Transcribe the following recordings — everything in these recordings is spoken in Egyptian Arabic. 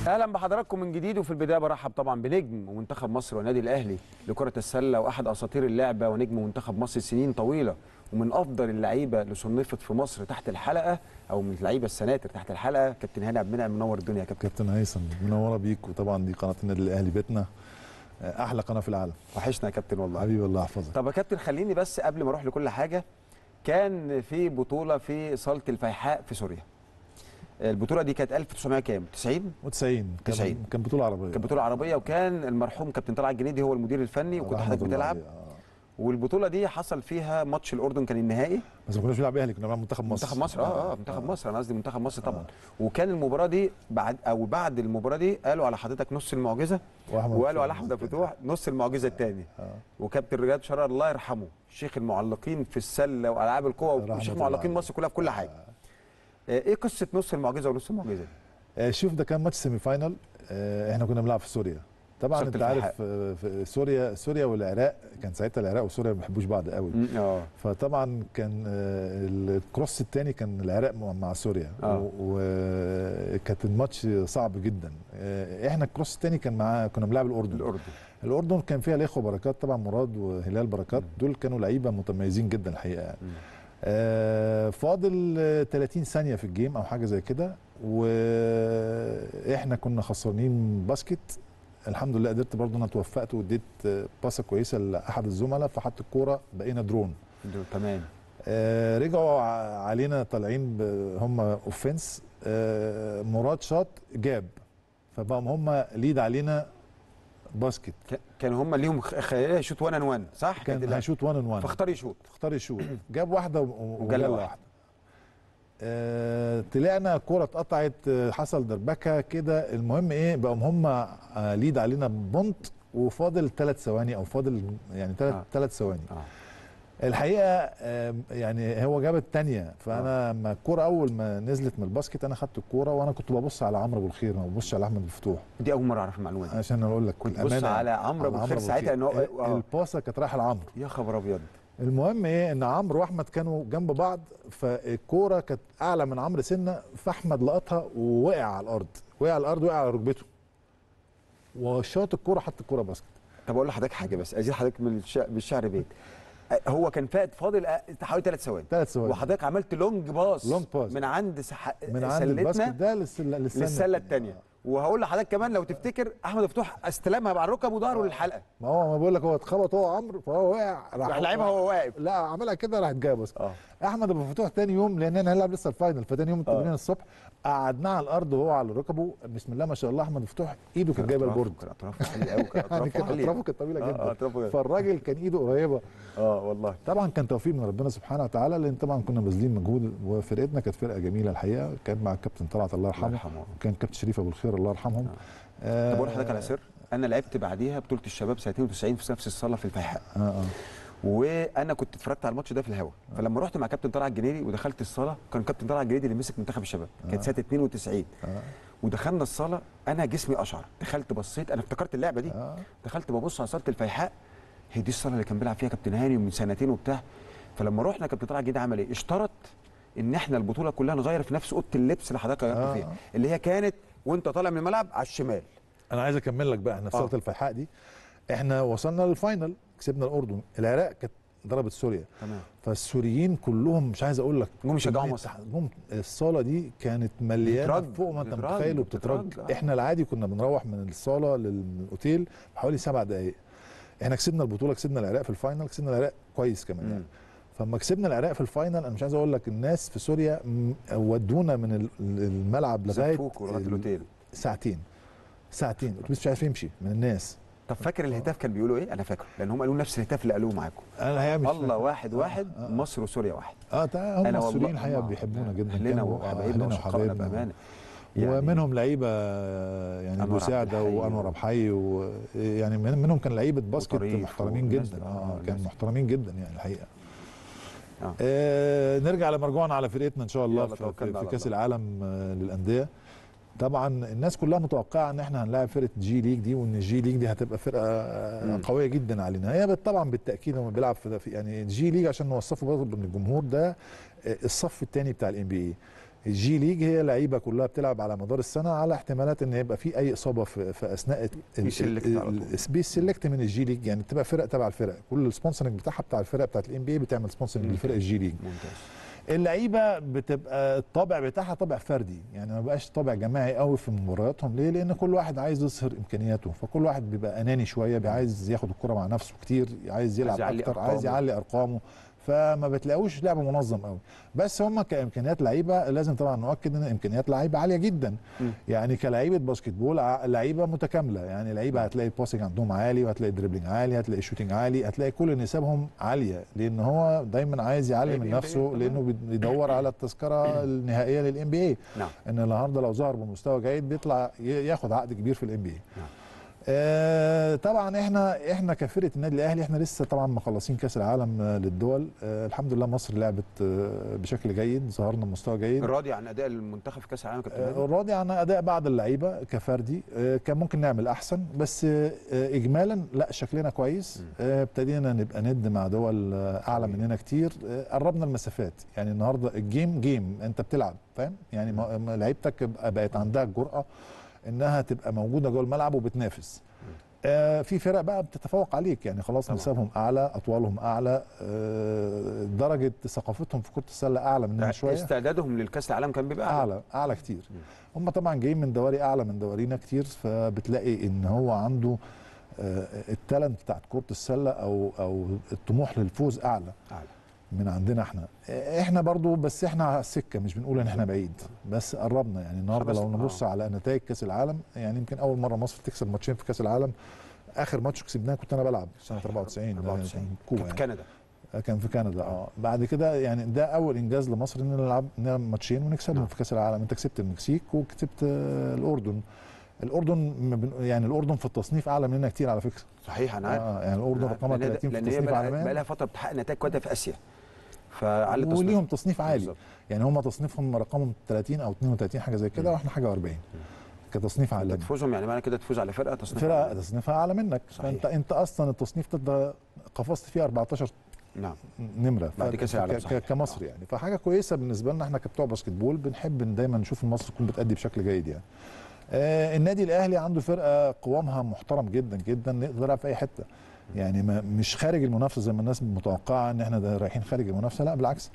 اهلا بحضراتكم من جديد وفي البدايه برحب طبعا بنجم ومنتخب مصر والنادي الاهلي لكره السله واحد اساطير اللعبه ونجم منتخب مصر سنين طويله ومن افضل اللعيبه اللي صنفت في مصر تحت الحلقه او من اللعيبه السناتر تحت الحلقه كابتن هاني عبد المنعم منور الدنيا يا كابتن كابتن هيثم منوره بيك وطبعا دي قناه النادي الاهلي بيتنا احلى قناه في العالم وحشنا يا كابتن والله حبيبي الله يحفظك طب يا كابتن خليني بس قبل ما اروح لكل حاجه كان في بطوله في صاله الفيحاء في سوريا البطوله دي كانت 1900 كام 90 و90 90. كان, كان بطوله عربيه كانت بطوله عربيه وكان المرحوم كابتن طلعت الجنيدي هو المدير الفني وكنت رحمة حضرتك الله بتلعب عليه. آه. والبطوله دي حصل فيها ماتش الاردن كان النهائي بس ما كناش بنلعب اهلي كنا بنلعب منتخب مصر منتخب مصر اه اه منتخب مصر انا قصدي منتخب مصر طبعا آه. وكان المباراه دي بعد او بعد المباراه دي قالوا على حضرتك نص المعجزه وأحمد وقالوا على فتوح. احمد فتوح نص المعجزه الثاني آه. وكابتن رياض شرار الله يرحمه شيخ المعلقين في السله والعاب القوى رحمة وشيخ الله معلقين عليه. مصر كلها في كل حاجه آه، ايه قصه نص المعجزه ونص المعجزه آه، شوف ده كان ماتش سيمي فاينال آه، احنا كنا بنلعب في سوريا طبعا صورة انت الفيحاء. عارف آه، في سوريا سوريا والعراق كان ساعتها العراق وسوريا ما بيحبوش بعض قوي مم، اه فطبعا كان آه، الكروس الثاني كان العراق مع- مع سوريا آه. وكانت الماتش صعب جدا آه، احنا الكروس الثاني كان مع كنا بنلعب الاردن الاردن الاردن كان فيها الاخوه بركات طبعا مراد وهلال بركات دول كانوا لعيبه متميزين جدا الحقيقه يعني. مم. آه فاضل آه، 30 ثانيه في الجيم او حاجه زي كده واحنا كنا خسرانين باسكت الحمد لله قدرت برضه انا توفقت واديت آه، باسه كويسه لاحد الزملاء فحط الكوره بقينا درون دول تمام آه رجعوا ع- علينا طالعين ب- هم اوفنس آه مراد شاط جاب فبقوا هم ليد علينا باسكت ك- كانوا هم ليهم خ- خياليه شوت 1 ان 1 صح كانت كان اللعبة. هيشوط 1 ان 1 فاختار يشوط اختار يشوط جاب واحده و- و- وجلة وجلة واحدة. واحده آه طلعنا الكوره اتقطعت آه، حصل دربكه كده المهم ايه بقوا هم آه ليد علينا بونت وفاضل ثلاث ثواني او فاضل يعني ثلاث آه. ثلاث ثواني اه الحقيقه آه يعني هو جاب الثانيه فانا لما الكوره اول ما نزلت من الباسكت انا خدت الكوره وانا كنت ببص على عمرو ابو الخير ما ببصش على احمد الفتوح دي اول مره اعرف المعلومه دي عشان اقول لك كنت بص على عمرو أبو الخير ساعتها إن هو- ال- آه. الباصه كانت رايحه لعمرو يا خبر ابيض المهم ايه ان عمرو واحمد كانوا جنب بعض فالكوره كانت اعلى من عمرو سنه فاحمد لقطها ووقع على الارض وقع على الارض وقع على ركبته وشاط الكوره حط الكوره باسكت طب اقول لحضرتك حاجه بس ازيد حضرتك من الشع... بالشعر بيت أه، هو كان فات فاضل أه، حوالي ثلاث ثواني ثلاث ثواني وحضرتك عملت لونج باص لونج باص. من عند سح... من عند الباسكت سلتنا ده للسله للسله الثانيه وهقول لحضرتك كمان لو تفتكر احمد فتوح استلمها مع الركب وظهره للحلقه ما هو ما بقول لك هو اتخبط هو عمرو فهو وقع راح لعبها وهو واقف لا عملها كده راح جايه باسكت اه احمد ابو فتوح تاني يوم لان انا هنلعب لسه الفاينل فتاني يوم التمرين الصبح قعدناه على الارض وهو على ركبه بسم الله ما شاء الله احمد فتوح ايده كانت جايبه البورد كان اطرافه عاليه قوي كان يعني اطرافه كانت عاليه اطرافه كانت طويله آه، جدا آه، أطرافه- فالراجل كان ايده قريبه اه والله طبعا كان توفيق من ربنا سبحانه وتعالى لان طبعا كنا باذلين مجهود وفرقتنا كانت فرقه جميله الحقيقه كان مع الكابتن طلعت الله يرحمه يرحمه. وكان كابتن شريف ابو الخير الله يرحمهم آه. طب اقول لحضرتك على سر انا لعبت بعديها بطوله الشباب سنه 92 في نفس الصاله في الفيحاء آه آه. وانا كنت اتفرجت على الماتش ده في الهوا فلما رحت مع كابتن طلعت الجنيدي ودخلت الصاله كان كابتن طلعت الجنيدي اللي مسك منتخب الشباب كانت سنه 92 آه. ودخلنا الصاله انا جسمي اشعر دخلت بصيت انا افتكرت اللعبه دي آه. دخلت ببص على صاله الفيحاء هي دي الصاله اللي كان بيلعب فيها كابتن هاني من سنتين وبتاع فلما رحنا كابتن طلعت الجنيدي عمل ايه اشترط ان احنا البطوله كلها نغير في نفس اوضه اللبس اللي حضرتك غيرت آه. فيها اللي هي كانت وانت طالع من الملعب على الشمال انا عايز اكمل لك بقى احنا في آه. صاله الفيحاء دي احنا وصلنا للفاينل كسبنا الاردن العراق كانت ضربت سوريا تمام فالسوريين كلهم مش عايز اقول لك جم يشجعوا كمية مصر. تح- جم الصاله دي كانت مليانه بتترج، فوق ما انت بتترج، متخيل وبتترج بتترج، آه. احنا العادي كنا بنروح من الصاله للاوتيل بحوالي سبع دقائق احنا كسبنا البطوله كسبنا العراق في الفاينل كسبنا العراق كويس كمان يعني مم. فلما كسبنا العراق في الفاينل انا مش عايز اقول لك الناس في سوريا م- ودونا من ال- الملعب لغايه زفوك لغايه ال- الاوتيل ساعتين ساعتين الاتوبيس مش عارف يمشي من الناس طب فاكر الهتاف كان بيقولوا ايه؟ انا فاكره لان هم قالوا نفس الهتاف اللي قالوه معاكم انا الحقيقه مش الله فاكر. واحد واحد آه. مصر وسوريا واحد اه تا- هم أنا والله- السوريين الحقيقه آه، بيحبونا جدا اهلنا كانوا- وحبايبنا أهلنا وشقائنا بامانه يعني ومنهم لعيبه يعني أنور بوساعده عبد الحي وانور و- عبد الحي ويعني من- منهم كان لعيبه باسكت وطريف محترمين والناس جدا دي. اه آه، كان الناس- محترمين جدا يعني الحقيقه آه. آه نرجع لمرجوعنا على فرقتنا ان شاء الله يلا في, توكلنا في, على في كاس الله. العالم آه للانديه طبعا الناس كلها متوقعه ان احنا هنلاعب فرقه جي ليج دي وان الجي ليج دي هتبقى فرقه آه، مم. قويه جدا علينا هي بت- طبعا بالتاكيد هو بيلعب في في- يعني الجي ليج عشان نوصفه برضه من الجمهور ده آه، الصف الثاني بتاع الام بي اي الجي ليج هي لعيبه كلها بتلعب على مدار السنه على احتمالات ان يبقى في اي اصابه في, في اثناء بيسلكت على طول. بيسلكت من الجي ليج يعني بتبقى فرق تبع الفرق كل السبونسرنج بتاعها بتاع الفرق بتاعت الام بي بتعمل سبونسرنج مم. لفرق الجي ليج ممتاز اللعيبه بتبقى الطابع بتاعها طابع فردي يعني ما بقاش طابع جماعي قوي في مبارياتهم ليه لان كل واحد عايز يظهر امكانياته فكل واحد بيبقى اناني شويه بيبقى عايز ياخد الكره مع نفسه كتير عايز يلعب يعلي اكتر أرقامه. عايز يعلي ارقامه فما بتلاقوش لعب منظم قوي بس هم كامكانيات لعيبه لازم طبعا نؤكد ان امكانيات لعيبه عاليه جدا مم. يعني كلعيبه باسكت بول ع- لعيبه متكامله يعني لعيبه هتلاقي الباسنج عندهم عالي وهتلاقي الدريبلينج عالي هتلاقي الشوتنج عالي هتلاقي كل نسبهم عاليه لان هو دايما عايز يعلي لعيب من NBA نفسه طبعاً. لانه بيدور على التذكره النهائيه للان بي اي نعم ان النهارده لو ظهر بمستوى جيد بيطلع ي- ياخد عقد كبير في الان بي نعم. آه طبعا احنا احنا كفرقه النادي الاهلي احنا لسه طبعا مخلصين كاس العالم آه، للدول آه الحمد لله مصر لعبت آه بشكل جيد ظهرنا بمستوى جيد راضي عن اداء المنتخب في كاس العالم يا كابتن آه، هاني؟ راضي عن اداء بعض اللعيبه كفردي آه، كان ممكن نعمل احسن بس آه، آه، اجمالا لا شكلنا كويس مم. آه، ابتدينا نبقى ند مع دول آه، اعلى قوي. مننا كتير آه، قربنا المسافات يعني النهارده الجيم جيم انت بتلعب فاهم يعني ما- ما لعيبتك بقى- بقت عندها الجرأه انها تبقى موجوده جوه الملعب وبتنافس آه، في فرق بقى بتتفوق عليك يعني خلاص طبعا. نسبهم اعلى اطوالهم اعلى آه، درجه ثقافتهم في كره السله اعلى مننا شويه استعدادهم للكاس العالم كان بيبقى اعلى اعلى اعلى كتير مم. هم طبعا جايين من دواري اعلى من دوارينا كتير فبتلاقي ان هو عنده آه، التالنت بتاعت كره السله او او الطموح للفوز اعلى اعلى من عندنا احنا آه، احنا برضو بس احنا على السكه مش بنقول ان احنا بعيد بس قربنا يعني النهارده خمس- لو نبص آه. على نتائج كاس العالم يعني يمكن اول مره مصر تكسب ماتشين في كاس العالم اخر ماتش كسبناه كنت انا بلعب سنه 94 ده 94 كان كوبا في يعني. كندا كان في كندا اه بعد كده يعني ده اول انجاز لمصر ان نلعب نلعب ماتشين ونكسبهم نعم. في كاس العالم انت كسبت المكسيك وكسبت آه، الاردن الاردن ما بن- يعني الاردن في التصنيف اعلى مننا كتير على فكره صحيح انا عارف آه يعني الاردن أنا عارف. رقمها لأن ده- 30 في لان هي التصنيف بقى بقى عالميا لها فتره بتحقق نتائج كويسه في اسيا فعلى تصنيف وليهم تصنيف عالي بالظبط. يعني هم تصنيفهم رقمهم 30 او 32 حاجه زي كده مم. واحنا حاجه 40 كتصنيف انت عالمي تفوزهم يعني معنى كده تفوز على فرقه تصنيف فرقه عالي. تصنيفها اعلى منك صحيح. فانت انت اصلا التصنيف تقدر قفزت فيه 14 نعم نمره بعد ف- كأس العالم ك- صحيح. ك- كمصر يعني فحاجه كويسه بالنسبه لنا احنا كبتوع باسكت بول بنحب ان دايما نشوف مصر تكون بتأدي بشكل جيد يعني آه النادي الاهلي عنده فرقه قوامها محترم جدا جدا نقدر نلعب في اي حته يعني ما مش خارج المنافسه زي ما الناس متوقعه ان احنا ده رايحين خارج المنافسه لا بالعكس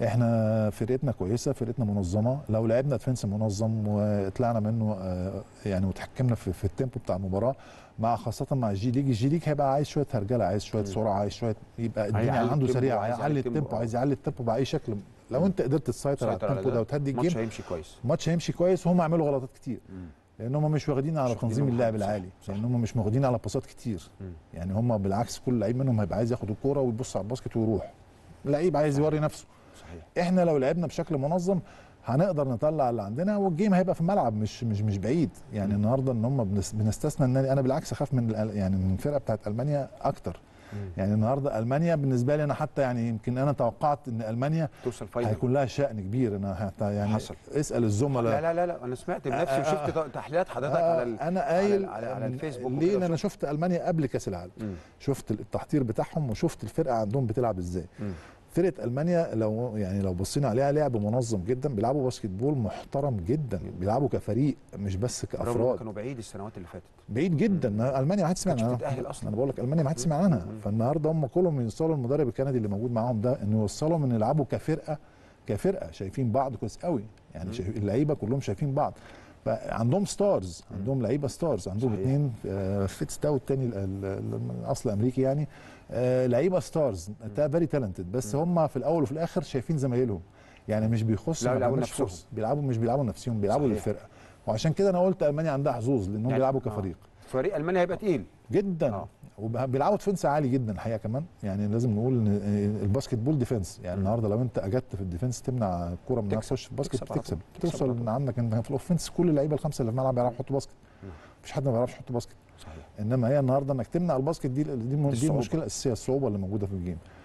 احنا فرقتنا كويسه فرقتنا منظمه لو لعبنا ديفنس منظم وطلعنا منه آه، يعني وتحكمنا في, في التيمبو بتاع المباراه مع خاصه مع الجي ليج الجي ليج هيبقى عايز شويه هرجله عايز شويه مم. سرعه عايز شويه يبقى الدنيا هيعلي عنده التيمبو، سريع عايز هيعلي يعلي التيمبو التيمبو، عايز يعلي التيمبو باي شكل لو انت قدرت تسيطر على سيطر على التيمبو ده وتهدي الماتش الجيم هيمشي كويس الماتش هيمشي كويس وهم عملوا غلطات كتير مم. لان هم مش واخدين على مش واخدين تنظيم على اللعب حاجة، صح، العالي صح. لان هم مش واخدين على باصات كتير مم. يعني هم بالعكس كل لعيب منهم هيبقى عايز ياخد الكوره ويبص على الباسكت ويروح لعيب عايز صحيح. يوري نفسه صحيح احنا لو لعبنا بشكل منظم هنقدر نطلع اللي عندنا والجيم هيبقى في الملعب مش مش مش بعيد يعني مم. النهارده ان هم بنس- بنستثنى ان انا بالعكس اخاف من الأل- يعني من الفرقه بتاعت المانيا اكتر مم. يعني النهارده المانيا بالنسبه لي انا حتى يعني يمكن انا توقعت ان المانيا توصل فاينل هيكون لها شأن كبير انا حتى يعني حصل. اسال الزملاء لا لا لا لا انا سمعت بنفسي آه، آه، وشفت تحليلات حضرتك آه، على ال... انا على قايل ال- على, على الفيسبوك ليه وكده لان انا وشفت- شفت المانيا قبل كاس العالم مم. شفت التحضير بتاعهم وشفت الفرقه عندهم بتلعب ازاي مم. فرقه المانيا لو يعني لو بصينا عليها لعب منظم جدا بيلعبوا باسكت بول محترم جدا بيلعبوا كفريق مش بس رغم إنهم كافراد كانوا بعيد السنوات اللي فاتت بعيد جدا المانيا ما حدش سمع كانتش عنها بتتأهل أصلاً. انا بقول لك المانيا ما حدش سمع عنها مم. فالنهارده هم كلهم يوصلوا المدرب الكندي اللي موجود معاهم ده انه يوصلهم ان يلعبوا كفرقه كفرقه شايفين بعض كويس قوي يعني مم. شايف اللعيبه كلهم شايفين بعض فعندهم ستارز مم. عندهم لعيبه ستارز عندهم صحيح. اثنين فيتس ده والتاني ال- ال- ال- الاصل امريكي يعني آه، لعيبه ستارز ده فيري تالنتد بس مم. هم في الاول وفي الاخر شايفين زمايلهم يعني مش بيخصوا لا، ما بيلعبوا بيعملوش نفسهم. فرص. بيلعبوا مش بيلعبوا نفسهم بيلعبوا صحيح. للفرقه وعشان كده انا قلت المانيا عندها حظوظ لانهم يعني- بيلعبوا آه. كفريق فريق المانيا هيبقى تقيل جدا آه. وبيلعبوا ديفنس عالي جدا الحقيقه كمان يعني لازم نقول ان الباسكت بول ديفنس يعني مم. النهارده لو انت اجدت في الديفنس تمنع الكوره من انها تكسب. تخش في الباسكت تكسب على تكسب طول. تكسب على توصل طول. ان عندك انت في الاوفنس كل اللعيبه الخمسه اللي في الملعب بيعرفوا يحطوا باسكت مم. مفيش حد ما بيعرفش يحط باسكت صحيح انما هي النهارده انك تمنع الباسكت دي دي, دي الصعوبة. المشكله الاساسيه الصعوبه اللي موجوده في الجيم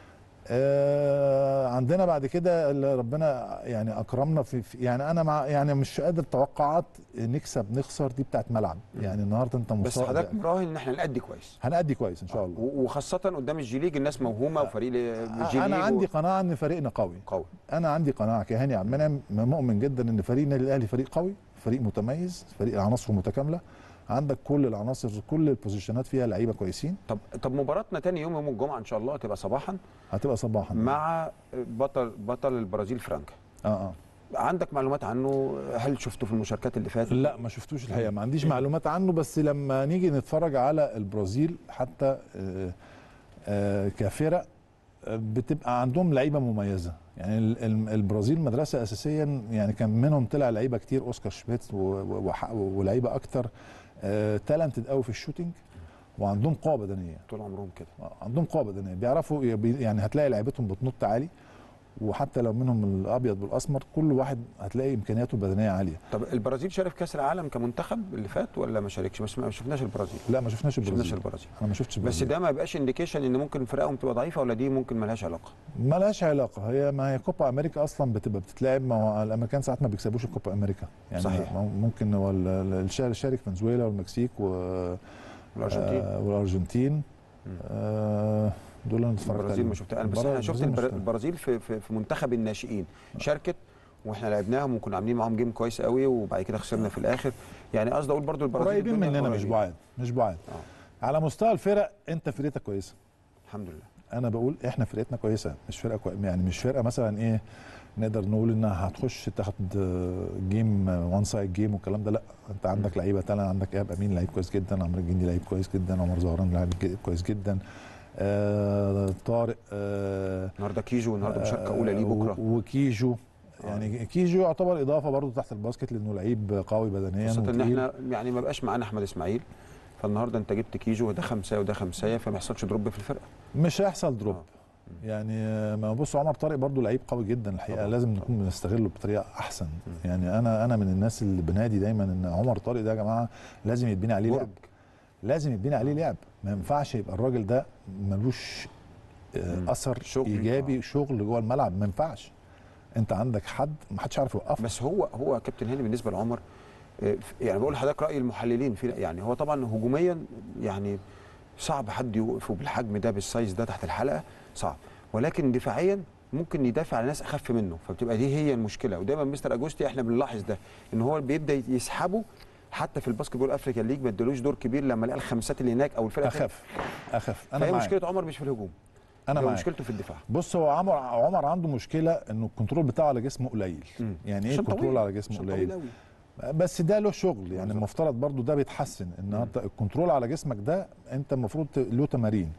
آه عندنا بعد كده اللي ربنا يعني اكرمنا في في- يعني انا مع يعني مش قادر توقعات نكسب نخسر دي بتاعت ملعب يعني النهارده انت بس مصاب حضرتك مراهن ان احنا نأدي كويس هنأدي كويس ان شاء الله و- وخاصه قدام الجي ليج الناس موهومه وفريق الجي انا ليج عندي و- قناعه ان فريقنا قوي قوي انا عندي قناعه كهاني عبد المنعم مؤمن جدا ان فريق النادي الاهلي فريق قوي فريق متميز فريق عناصره متكامله عندك كل العناصر كل البوزيشنات فيها لعيبه كويسين طب طب مباراتنا تاني يوم يوم الجمعه ان شاء الله هتبقى صباحا هتبقى صباحا مع بطل بطل البرازيل فرانكا اه اه عندك معلومات عنه هل شفته في المشاركات اللي فاتت لا ما شفتوش الحقيقه ما عنديش معلومات عنه بس لما نيجي نتفرج على البرازيل حتى آه، آه، كفرق آه، بتبقى عندهم لعيبه مميزه يعني ال- ال- البرازيل مدرسه اساسيا يعني كان منهم طلع لعيبه كتير اوسكار شميت و- و- وح- ولعيبه اكتر تالنتد قوي في الشوتينج وعندهم قوه بدنيه طول عمرهم كده عندهم قوه بدنيه بيعرفوا يبي- يعني هتلاقي لعيبتهم بتنط عالي وحتى لو منهم الابيض والاسمر كل واحد هتلاقي امكانياته البدنيه عاليه طب البرازيل شارك في كاس العالم كمنتخب اللي فات ولا ما شاركش بس ما شفناش البرازيل لا ما شفناش ما شفناش البرازيل البرازيل انا ما شفتش بس البرازيل ده ما يبقاش انديكيشن ان ممكن فرقهم تبقى ضعيفه ولا دي ممكن ملهاش علاقه ما لهاش علاقه هي ما هي كوبا امريكا اصلا بتبقى بتتلعب ما هو الامريكان ساعات ما بيكسبوش الكوبا امريكا يعني صحيح. ممكن هو ال- ال- الشا- شارك فنزويلا والمكسيك و الارجنتين آه والارجنتين مم. آه دول اللي أنا اتفرجت البرازيل عليهم ما شفتها انا بس البرا- انا شفت البرازيل ما البر- شفتها. البرازيل في, في, في منتخب الناشئين شاركت واحنا لعبناهم وكنا عاملين معاهم جيم كويس قوي وبعد كده خسرنا في الاخر يعني قصدي اقول برضو البرازيل قريبين الدنيا مننا مش قريبين. بعاد مش بعاد على مستوى الفرق انت فرقتك كويسه الحمد لله انا بقول احنا فرقتنا كويسه مش فرقه كوي... يعني مش فرقه مثلا ايه نقدر نقول انها هتخش تاخد آه، جيم وان سايد جيم والكلام ده لا انت عندك لعيبه تانية عندك ايهاب امين لعيب كويس جدا عمرو الجندي لعيب كويس جدا عمر زهران لعيب ج- كويس جدا آه طارق آه النهارده كيجو النهارده مشاركه اولى ليه آه، بكره و- وكيجو يعني كيجو يعتبر اضافه برضو تحت الباسكت لانه لعيب قوي بدنيا خاصه ان وتقيل. احنا يعني ما بقاش معانا احمد اسماعيل فالنهارده انت جبت كيجو وده خمسه وده خمسه فما يحصلش دروب في الفرقه مش هيحصل دروب آه. يعني آه، ما بص عمر طارق برضو لعيب قوي جدا الحقيقه طبعاً، لازم طبعاً. نكون بنستغله بطريقه احسن مم. يعني انا انا من الناس اللي بنادي دايما ان عمر طارق ده يا جماعه لازم يتبني عليه برج لعب لازم يتبني عليه لعب ما ينفعش يبقى الراجل ده ملوش آه، مم. اثر شغل. ايجابي شغل جوه الملعب ما ينفعش انت عندك حد ما حدش عارف يوقفه بس هو هو كابتن هاني بالنسبه لعمر آه، يعني بقول لحضرتك راي المحللين في يعني هو طبعا هجوميا يعني صعب حد يوقفه بالحجم ده بالسايز ده تحت الحلقه صعب ولكن دفاعيا ممكن يدافع على ناس اخف منه فبتبقى دي هي المشكله ودايما مستر اجوستي احنا بنلاحظ ده ان هو بيبدا يسحبه حتى في الباسكت بول افريكان ليج ما ادالوش دور كبير لما لقى الخمسات اللي هناك او الفرقه التانية. اخف اخف انا فهي معاك مشكله عمر مش في الهجوم انا هي معاك مشكلته في الدفاع بص هو عمر عمر عنده مشكله انه الكنترول بتاعه على جسمه قليل مم. يعني ايه عشان الكنترول طويل. على جسمه عشان قليل طويل أوي. بس ده له شغل يعني بالظبط. المفترض برضو ده بيتحسن ان انت الكنترول على جسمك ده انت المفروض ت- له تمارين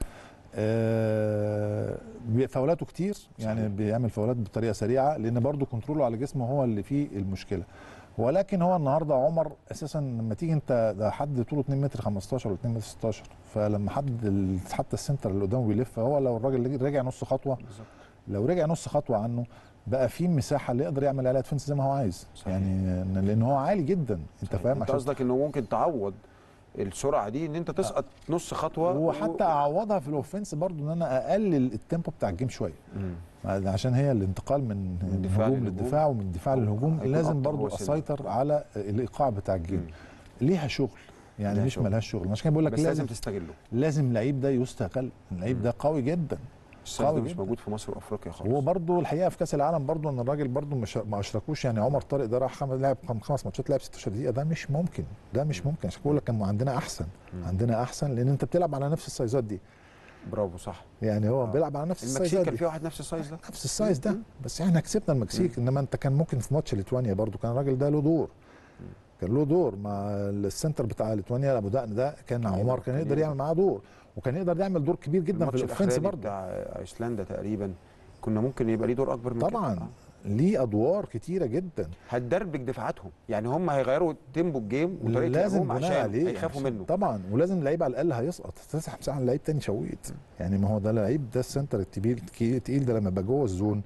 آه بي- فاولاته كتير يعني صحيح. بيعمل فاولات بطريقه سريعه لان برضو كنتروله على جسمه هو اللي فيه المشكله ولكن هو النهارده عمر اساسا لما تيجي انت ده حد طوله 2 متر 15 ولا 2 متر 16 فلما حد ال- حتى السنتر اللي قدامه بيلف هو لو الراجل رجع نص خطوه بالظبط لو رجع نص خطوه عنه بقى في مساحه اللي يقدر يعمل عليها ديفنس زي ما هو عايز صحيح. يعني لان هو عالي جدا انت صحيح. فاهم انت قصدك انه ممكن تعوض السرعه دي ان انت تسقط نص خطوه وحتى اعوضها في الاوفنس برضو ان انا اقلل التيمبو بتاع الجيم شويه مم. عشان هي الانتقال من من الدفاع الهجوم للهجوم. للدفاع ومن الدفاع هو للهجوم هيكون لازم أبطأ برضو هو سنة. اسيطر على الايقاع بتاع الجيم مم. ليها شغل يعني ليها مش شغل. ملهاش شغل عشان كده بقول لك بس لازم لازم تستغله لازم اللعيب ده يستغل اللعيب ده قوي جدا السايز ده قوي مش جدا. موجود في مصر وافريقيا خالص هو برضو الحقيقه في كاس العالم برضو ان الراجل برضو مش ما اشركوش يعني عمر طارق ده راح خمس لعب خم- خمس ماتشات لعب 16 دقيقه ده مش ممكن ده مش ممكن عشان كده بقول لك كان عندنا احسن مم. عندنا احسن لان انت بتلعب على نفس السايزات دي برافو صح يعني هو آه. بيلعب على نفس المكسيك السايزات كان دي فيه واحد نفس السايز ده نفس السايز ده مم. بس احنا كسبنا المكسيك انما انت كان ممكن في ماتش ليتوانيا برضو كان الراجل ده له دور كان له دور مع السنتر بتاع ليتوانيا ابو دقن ده كان كان عمر يقدر- كان كان يقدر يقدر. يعمل معاه دور وكان يقدر يعمل دور كبير جدا في الماتش الاوفنس الاخراني برضو بتاع ايسلندا تقريبا كنا ممكن يبقى ليه دور اكبر من كده طبعا آه. ليه ادوار كتيره جدا هتدربك دفاعاتهم يعني هم هيغيروا تيمبو الجيم وطريقه لازم لعبهم بناء عشان عليه هيخافوا عشان- منه طبعا ولازم اللعيب على الاقل هيسقط تسحب مساحه لعيب تاني شويت يعني ما هو ده لعيب ده السنتر التقيل تقيل ده لما يبقى جوه الزون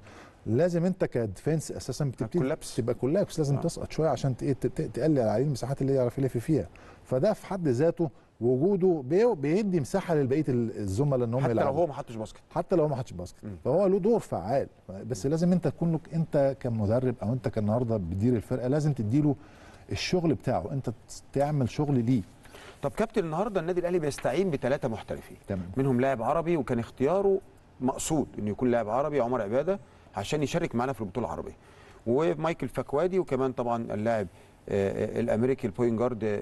لازم انت كديفنس اساسا بتبتدي كولابس. تبقى كولابس لازم آه. تسقط شويه عشان ت- ت- ت- تقلل عليه المساحات اللي يعرف يلف فيها فده في حد ذاته وجوده بي- بيدي مساحه لبقيه ال- الزملاء ان هم حتى لو يلعبوا هو ما حطش باسكت حتى لو ما حدش باسكت مم. فهو له دور فعال بس لازم انت تكون لك انت كمدرب او انت كالنهارده بتدير الفرقه لازم تديله الشغل بتاعه انت تعمل شغل ليه طب كابتن النهارده النادي الاهلي بيستعين بثلاثه محترفين تمام منهم لاعب عربي وكان اختياره مقصود انه يكون لاعب عربي عمر عباده عشان يشارك معانا في البطوله العربيه ومايكل فكوادي وكمان طبعا اللاعب آه، الامريكي البوينت جارد ال-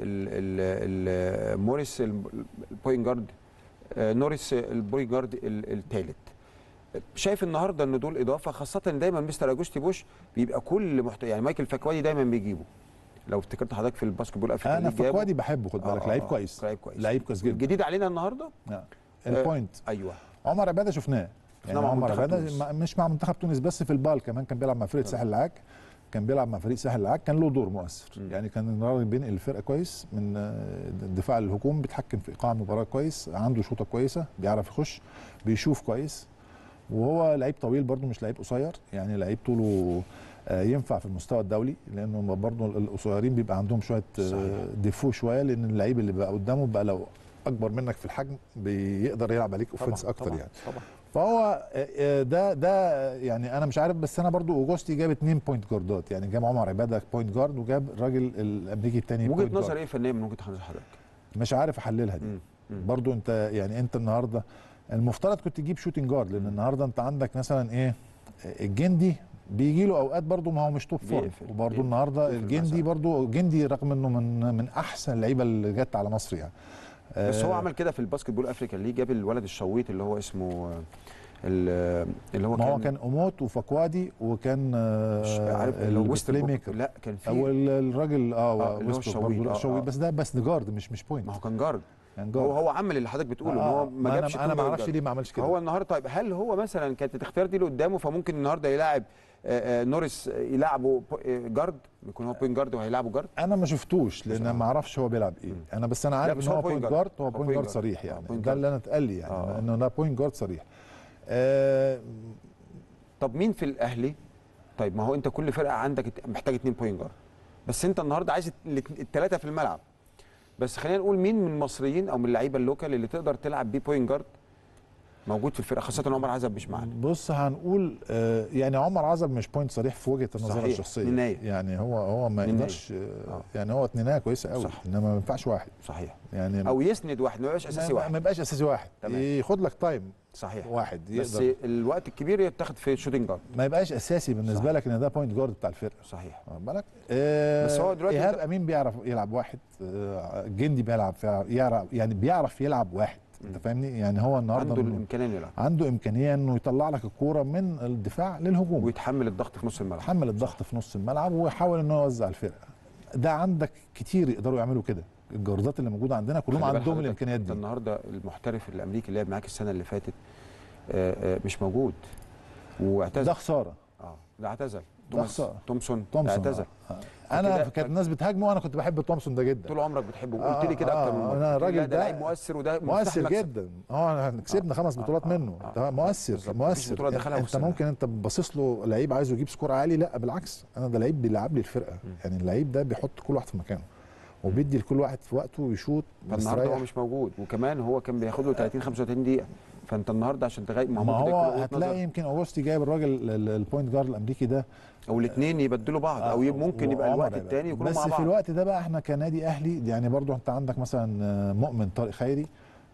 ال- ال- موريس البوينت جارد آه، نوريس البوينت جارد الثالث شايف النهارده ان دول اضافه خاصه إن دايما مستر اجوستي بوش بيبقى كل محت... يعني مايكل فكوادي دايما بيجيبه لو افتكرت حضرتك في الباسكت بول افريقيا انا ليج جابه. فكوادي بحبه خد آه، بالك آه، لعيب آه، كويس لعيب كويس لعيب كويس جدا الجديد علينا النهارده آه. البوينت ايوه عمر عباده شفناه يعني مع عمر منتخب عباده تونس. ما- مش مع منتخب تونس بس في البال كمان كان بيلعب مع فرقه ساحل العاج كان بيلعب مع فريق ساحل العاج كان له دور مؤثر مم. يعني كان الراجل بينقل الفرقه كويس من آه، الدفاع للهجوم بيتحكم في ايقاع المباراه كويس عنده شوطه كويسه بيعرف يخش بيشوف كويس وهو لعيب طويل برده مش لعيب قصير يعني لعيب طوله آه، ينفع في المستوى الدولي لانه برضه القصيرين بيبقى عندهم شويه آه، صحيح. ديفو شويه لان اللعيب اللي بقى قدامه بقى لو اكبر منك في الحجم بيقدر يلعب عليك اوفنس طبعاً، اكتر طبعاً، يعني طبعا فهو آه، آه، ده ده يعني انا مش عارف بس انا برضو اوجوستي جاب اتنين بوينت جاردات يعني جاب عمر عباده بوينت جارد وجاب الراجل الامريكي الثاني وجهه نظر ايه فنيه من وجهه نظر حضرتك؟ مش عارف احللها دي مم. مم. برضو انت يعني انت النهارده المفترض كنت تجيب شوتنج جارد لان النهارده انت عندك مثلا ايه الجندي بيجي له اوقات برضو ما هو مش توب فورم بيقفل، وبرضو بيقفل. النهارده بيقفل الجندي مثلاً. برضو الجندي رغم انه من من احسن اللعيبه اللي جت على مصر يعني بس هو آه، عمل كده في الباسكت بول افريكا ليه جاب الولد الشويت اللي هو اسمه آه، ال- اللي هو ما هو كان اوموت وفكوادي وكان مش عارف اللي هو ويست البلاي ميكر لا كان في او ال- الراجل آه، اه اللي هو ويستبروك الشويت، برضه، لا آه، الشويت آه. بس ده بس جارد مش مش بوينت ما هو كان جارد يعني هو جارد هو عمل اللي حضرتك بتقوله ان آه، هو ما أنا- جابش انا ما كل اعرفش جارد. ليه ما عملش كده هو النهارده طيب هل هو مثلا كانت الاختيار دي له قدامه فممكن النهارده يلاعب آه، آه، نوريس يلعبه بو- آه، جارد يكون هو بوينت جارد وهيلعبه جارد انا ما شفتوش لان آه. ما اعرفش هو بيلعب ايه مم. انا بس انا لا، عارف بس ان هو هو بوينت بوينت جارد. جارد هو هو بوينت بوينت جارد جارد. صريح آه، يعني بوينت ده جارد. اللي انا اتقال لي يعني آه. انه ده بوينت جارد صريح آه طب مين في الاهلي طيب ما هو انت كل فرقه عندك ات- محتاج اتنين بوينت جارد بس انت النهارده عايز الثلاثه في الملعب بس خلينا نقول مين من المصريين او من اللعيبه اللوكال اللي تقدر تلعب بيه بوينت جارد موجود في الفرقه خاصه ان عمر عزب مش معانا بص هنقول آه يعني عمر عزب مش بوينت صريح في وجهه النظر صحيح. الشخصيه نناية. يعني هو هو ما نناية. يقدرش آه آه. يعني هو اتنينيه كويسه قوي صح. انما ما ينفعش واحد صحيح يعني او يسند واحد ما يبقاش اساسي ما- واحد ما يبقاش اساسي واحد تمام. ياخد لك تايم صحيح واحد بس يقدر الوقت الكبير يتاخد في شوتنج جارد ما يبقاش اساسي بالنسبه صح. لك ان ده بوينت جارد بتاع الفرقه صحيح واخد بالك آه بس هو دلوقتي ايهاب انت- امين بيعرف يلعب واحد آه جندي بيلعب فيها- يعرف يعني بيعرف يلعب واحد انت مم. فاهمني يعني هو النهارده عنده إنه الامكانيه انه يلعب عنده امكانيه انه يطلع لك الكوره من الدفاع للهجوم ويتحمل الضغط في نص الملعب يحمل الضغط في نص الملعب ويحاول انه يوزع الفرقه ده عندك كتير يقدروا يعملوا كده الجاردات اللي موجوده عندنا كلهم خلي بال عندهم حضرتك، الامكانيات انت دي النهارده المحترف الامريكي اللي لعب معاك السنه اللي فاتت آه، آه، مش موجود واعتزل ده خساره اه ده اعتزل ده توماس خسارة. تومسون تومسون اعتزل آه. انا فكده- كانت الناس بتهاجمه وانا كنت بحب تومسون ده جدا طول عمرك بتحبه آه، قلت لي كده اكتر من آه، مره أنا قلت لي الراجل لا، ده ده لعيب مؤثر وده مفتاح مؤثر مكسب. جدا اه احنا كسبنا خمس آه، بطولات آه، منه آه، ده آه، مؤثر بالظبط. مفيش مؤثر بطولة دخلها انت وخسرها. ممكن انت باصص له لعيب عايزه يجيب سكور عالي لا بالعكس انا ده لعيب بيلعب لي الفرقه يعني اللعيب ده بيحط كل واحد في مكانه وبيدي لكل واحد في وقته ويشوط فالنهارده هو مستريح. مش موجود وكمان هو كان بياخد له 30 35 دقيقه فانت النهارده عشان تغير ما ممكن ده هو يكون وجهة هتلاقي نظر. يمكن اوجستي جايب الراجل ال- ال- البوينت جارد الامريكي ده او الاثنين يبدلوا بعض او يب- ممكن يبقى وعمر الوقت يبقى. الثاني يكونوا بس مع في بعض الوقت ده بقى احنا كنادي اهلي يعني برضو انت عندك مثلا آه، مؤمن طارق خيري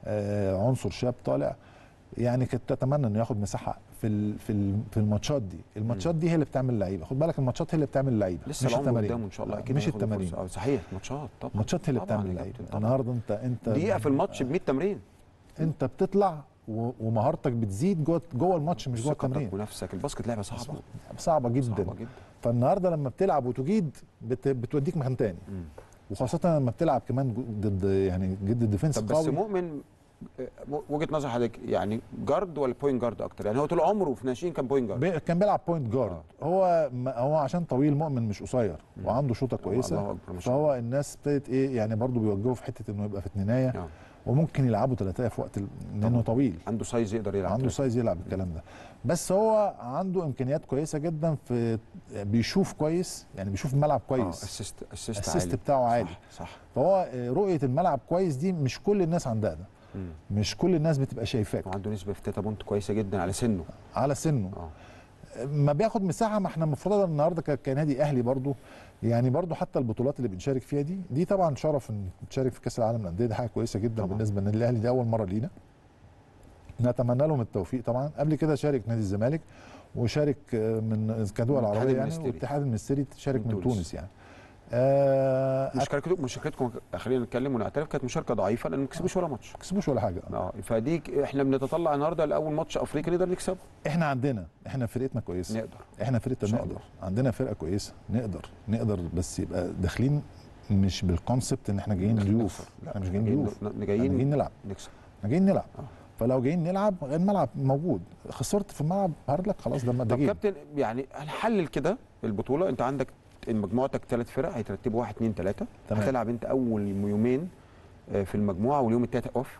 آه، عنصر شاب طالع يعني كنت تتمنى انه ياخد مساحه في ال- في ال- في الماتشات دي الماتشات دي هي اللي بتعمل لعيبه خد بالك الماتشات هي اللي بتعمل لعيبه لسه مش العمر التمارين قدامه ان شاء الله آه، اكيد مش هياخد التمارين الفرصة. آه، صحيح ماتشات طبعا الماتشات هي اللي طبعاً بتعمل يا لعيبه كابتن، طبعاً. النهارده انت انت دقيقه في الماتش ب 100 تمرين انت بتطلع و- ومهارتك بتزيد جوه جوه الماتش مش جوه ثقتك التمرين ونفسك الباسكت لعبه صعبه صعبه جدا صعبه جدا فالنهارده لما بتلعب وتجيد بت بتوديك مكان تاني مم. وخاصه لما بتلعب كمان جو- ضد يعني ضد ديفنس طب بس قوي مؤمن آه، وجهه نظر حضرتك يعني جارد ولا بوينت جارد اكتر يعني هو طول عمره في ناشئين كان بوينت جارد بي- كان بيلعب بوينت جارد هو ما هو عشان طويل مؤمن مش قصير وعنده شوطه الله كويسه اكبر ما شاء فهو الله الناس ابتدت ايه يعني برضو بيوجهوا في حته انه يبقى في اتنينيه آه. وممكن يلعبوا ثلاثه في وقت ال- لانه طبعاً. طويل عنده سايز يقدر يلعب عنده سايز يلعب الكلام ده بس هو عنده امكانيات كويسه جدا في بيشوف كويس يعني بيشوف الملعب كويس اسيست اسيست الاسيست عالي بتاعه عالي صح, صح. فهو آه، رؤيه الملعب كويس دي مش كل الناس عندها ده مم. مش كل الناس بتبقى شايفاك وعنده نسبه في تيتا بونت كويسه جدا على سنه على سنه اه ما بياخد مساحه ما احنا المفروض النهارده ك- كنادي اهلي برضو يعني برضو حتى البطولات اللي بنشارك فيها دي دي طبعا شرف ان تشارك في كاس العالم للانديه دي حاجه كويسه جدا طبعاً. طبعا. بالنسبه للنادي الاهلي دي اول مره لينا نتمنى لهم التوفيق طبعا قبل كده شارك نادي الزمالك وشارك آه، من كدول الاتحاد عربيه يعني المنستيري. والاتحاد المنستيري شارك من من تونس. تونس يعني آه مشاركتكم مشاركتكم خلينا نتكلم ونعترف كانت مشاركه ضعيفه لان ما كسبوش ولا ماتش ما كسبوش ولا حاجه اه فدي احنا بنتطلع النهارده لاول ماتش افريقي نقدر نكسبه احنا عندنا احنا فرقتنا كويسه نقدر احنا إن فرقتنا شاء نقدر الله. عندنا فرقه كويسه نقدر نقدر بس يبقى داخلين مش بالكونسبت ان احنا جايين داخلين ضيوف نخسر. لا، احنا مش جايين جايين ضيوف ن- احنا جايين جايين نلعب نكسب احنا جايين نلعب آه. فلو جايين نلعب الملعب موجود خسرت في الملعب هارد لك خلاص ده ده طب جيم كابتن يعني هنحلل كده البطوله انت عندك مجموعتك ثلاث فرق هيترتبوا واحد اثنين ثلاثه تمام. هتلعب انت اول يومين آه، في المجموعه واليوم الثالث اوف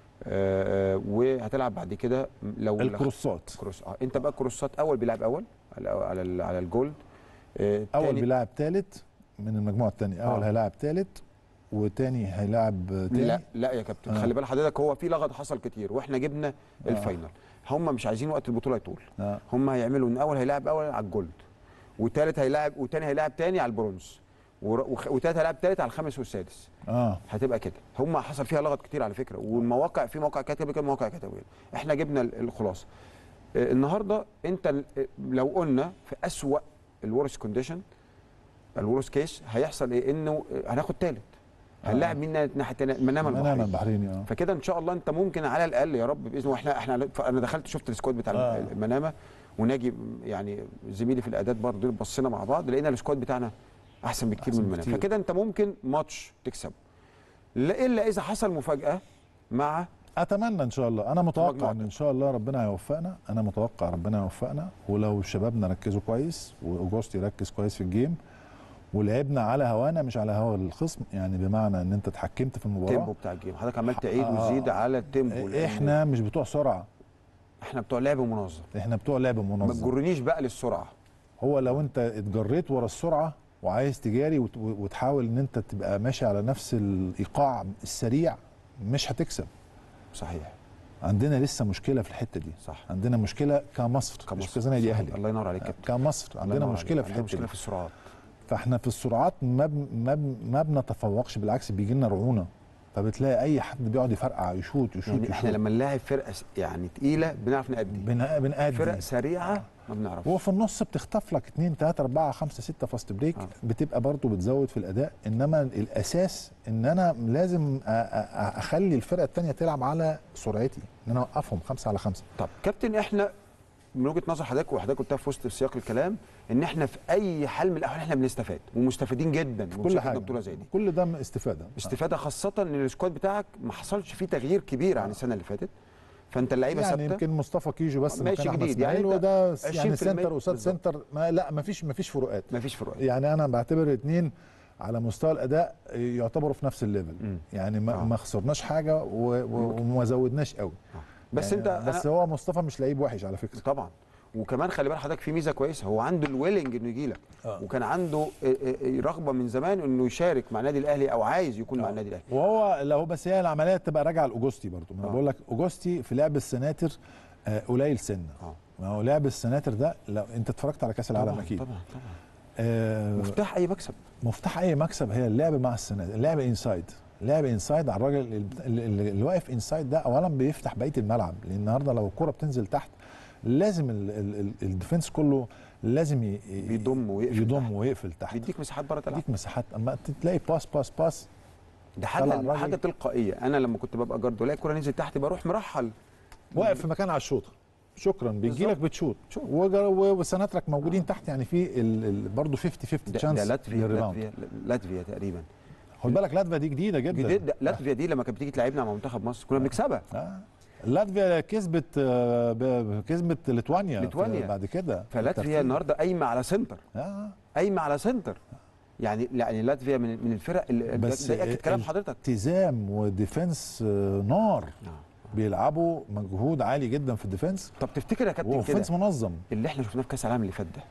آه، آه، وهتلعب بعد كده لو الكروسات كروس اه انت بقى كروسات اول بيلعب اول على على ال- على الجولد آه، اول تاني- بيلاعب ثالث من المجموعه الثانيه اول آه. هيلاعب ثالث وتاني هيلاعب تاني لا لا يا كابتن آه. خلي بال حضرتك هو في لغط حصل كتير واحنا جبنا آه. الفاينل هم مش عايزين وقت البطوله يطول آه. هم هيعملوا ان اول هيلاعب اول على الجولد وثالث هيلاعب وثاني هيلاعب تاني على البرونز ور- وخ- وثالث هيلاعب ثالث على الخامس والسادس اه هتبقى كده هم حصل فيها لغط كتير على فكره والمواقع في مواقع كاتبه كده مواقع كاتبه كده احنا جبنا ال- الخلاصه آه، النهارده انت ال- آه، لو قلنا في اسوا الورست كونديشن الورست كيس هيحصل ايه انه آه، هناخد ثالث هنلاعب مين ناحيه التانية؟ منام منام البحرين البحريني اه فكده ان شاء الله انت ممكن على الاقل يا رب باذن الله احنا احنا انا دخلت شفت السكواد بتاع آه. المنامه وناجي يعني زميلي في الاعداد برضه دول بصينا مع بعض لقينا السكواد بتاعنا احسن بكتير أحسن من المنامه بكتير. فكده انت ممكن ماتش تكسبه لا الا اذا حصل مفاجاه مع اتمنى ان شاء الله انا متوقع مجموعتك. ان ان شاء الله ربنا هيوفقنا انا متوقع ربنا يوفقنا ولو شبابنا ركزوا كويس واوجوست يركز كويس في الجيم ولعبنا على هوانا مش على هوا الخصم يعني بمعنى ان انت اتحكمت في التيمبو المباراه بتاع الجيم حضرتك عمال تعيد آه. وتزيد على التيمبو لأن احنا مش بتوع سرعه احنا بتوع لعب منظم احنا بتوع لعب ما منظم تجرنيش بقى للسرعه هو لو انت اتجريت ورا السرعه وعايز تجاري وت- وتحاول ان انت تبقى ماشي على نفس الايقاع السريع مش هتكسب صحيح عندنا لسه مشكله في الحته دي صح عندنا مشكله كمصر, مش كمصر. كنادي صحيح. اهلي الله ينور عليك يا كابتن كمصر الله عندنا ينور مشكله عليك. في عندنا الحته مشكله دي في السرعات فاحنا في السرعات ما ب... ما ب... ما بنتفوقش بالعكس بيجي لنا رعونه فبتلاقي اي حد بيقعد يفرقع يشوط يشوط يعني يشوط احنا لما نلاعب فرقه س- يعني تقيله بنعرف نأدي بن... بنأدي فرق سريعه ما بنعرفش هو في النص بتخطف لك 2 3 4 5 6 فاست بريك آه. بتبقى برضو بتزود في الاداء انما الاساس ان انا لازم أ- أ- اخلي الفرقه الثانيه تلعب على سرعتي ان انا اوقفهم 5 على 5 طب كابتن احنا من وجهه نظر حضرتك وحضرتك قلتها في وسط سياق الكلام ان احنا في اي حال من الاحوال احنا بنستفاد ومستفيدين جدا من كل مشاركتنا حاجه بطوله زي دي كل ده استفاده استفاده خاصه ان السكواد بتاعك ما حصلش فيه تغيير كبير عن السنه اللي فاتت فانت اللعيبه يعني ثابته يمكن مصطفى كيجو بس ماشي مكان احمد جديد. يعني اسماعيل أنت وده 20% يعني سنتر قصاد بالظبط. سنتر ما لا ما فيش ما فيش فروقات ما فيش فروق يعني انا بعتبر الاثنين على مستوى الاداء يعتبروا في نفس الليفل مم. يعني ما, آه. ما خسرناش حاجه و- و- وما زودناش قوي بس يعني انت بس أنا هو مصطفى مش لعيب وحش على فكره طبعا وكمان خلي بالك حضرتك في ميزه كويسه هو عنده الويلنج انه يجي لك آه. وكان عنده اه، اه، اه، رغبه من زمان انه يشارك مع النادي الاهلي او عايز يكون مع النادي الاهلي وهو لو بس هي العمليه تبقى راجعه لاوجوستي برضو ما انا آه. بقول لك اوجوستي في لعب السناتر آه، قليل سنه اه ما هو لعب السناتر ده لو انت اتفرجت على كاس العالم طبعا اكيد طبعا طبعا آه، مفتاح اي مكسب مفتاح اي مكسب هي اللعب مع السناتر اللعب انسايد اللعب انسايد على الراجل اللي- اللي اللي واقف انسايد ده اولا بيفتح بقيه الملعب لان النهارده لو الكره بتنزل تحت لازم ال- ال- ال- الديفنس كله لازم ي- ي- بيضم ويقفل يضم تحت. ويقفل تحت بيديك مساحات بره تلعب يديك مساحات اما تلاقي باس باس باس ده طلع حاجه الراجل. حاجه تلقائيه انا لما كنت ببقى جارد والاقي الكوره نزلت تحت بروح مرحل واقف في مكان على الشوطه شكرا بيجي لك بالظبط. بتشوط شوط. وجر- و- وسناترك موجودين تحت يعني في ال- ال- برضه 50 50 ده, تشانس ده لاتفيا لاتفيا لاتفيا تقريبا خد بالك لاتفيا دي جديده جدا جديد ده- لاتفيا دي لما كانت بتيجي تلعبنا مع منتخب مصر كنا بنكسبها آه. لاتفيا كسبت آه، ب- كسبت ليتوانيا ليتوانيا. بعد كده فلاتفيا الترتيب. النهارده قايمه على سنتر آه. قايمه على سنتر يعني يعني لاتفيا من من الفرق اللي بس ده ياكد كلام ال- حضرتك التزام وديفنس آه، نار آه. بيلعبوا مجهود عالي جدا في الديفنس طب تفتكر يا كابتن كده واوفنس منظم اللي احنا شفناه في كاس العالم اللي فات ده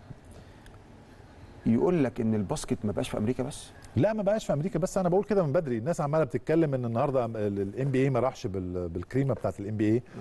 يقول لك ان الباسكت ما بقاش في امريكا بس لا ما بقاش في امريكا بس انا بقول كده من بدري الناس عماله بتتكلم ان النهارده الام بي اي ما راحش بال- بالكريمه بتاعت الام بي اي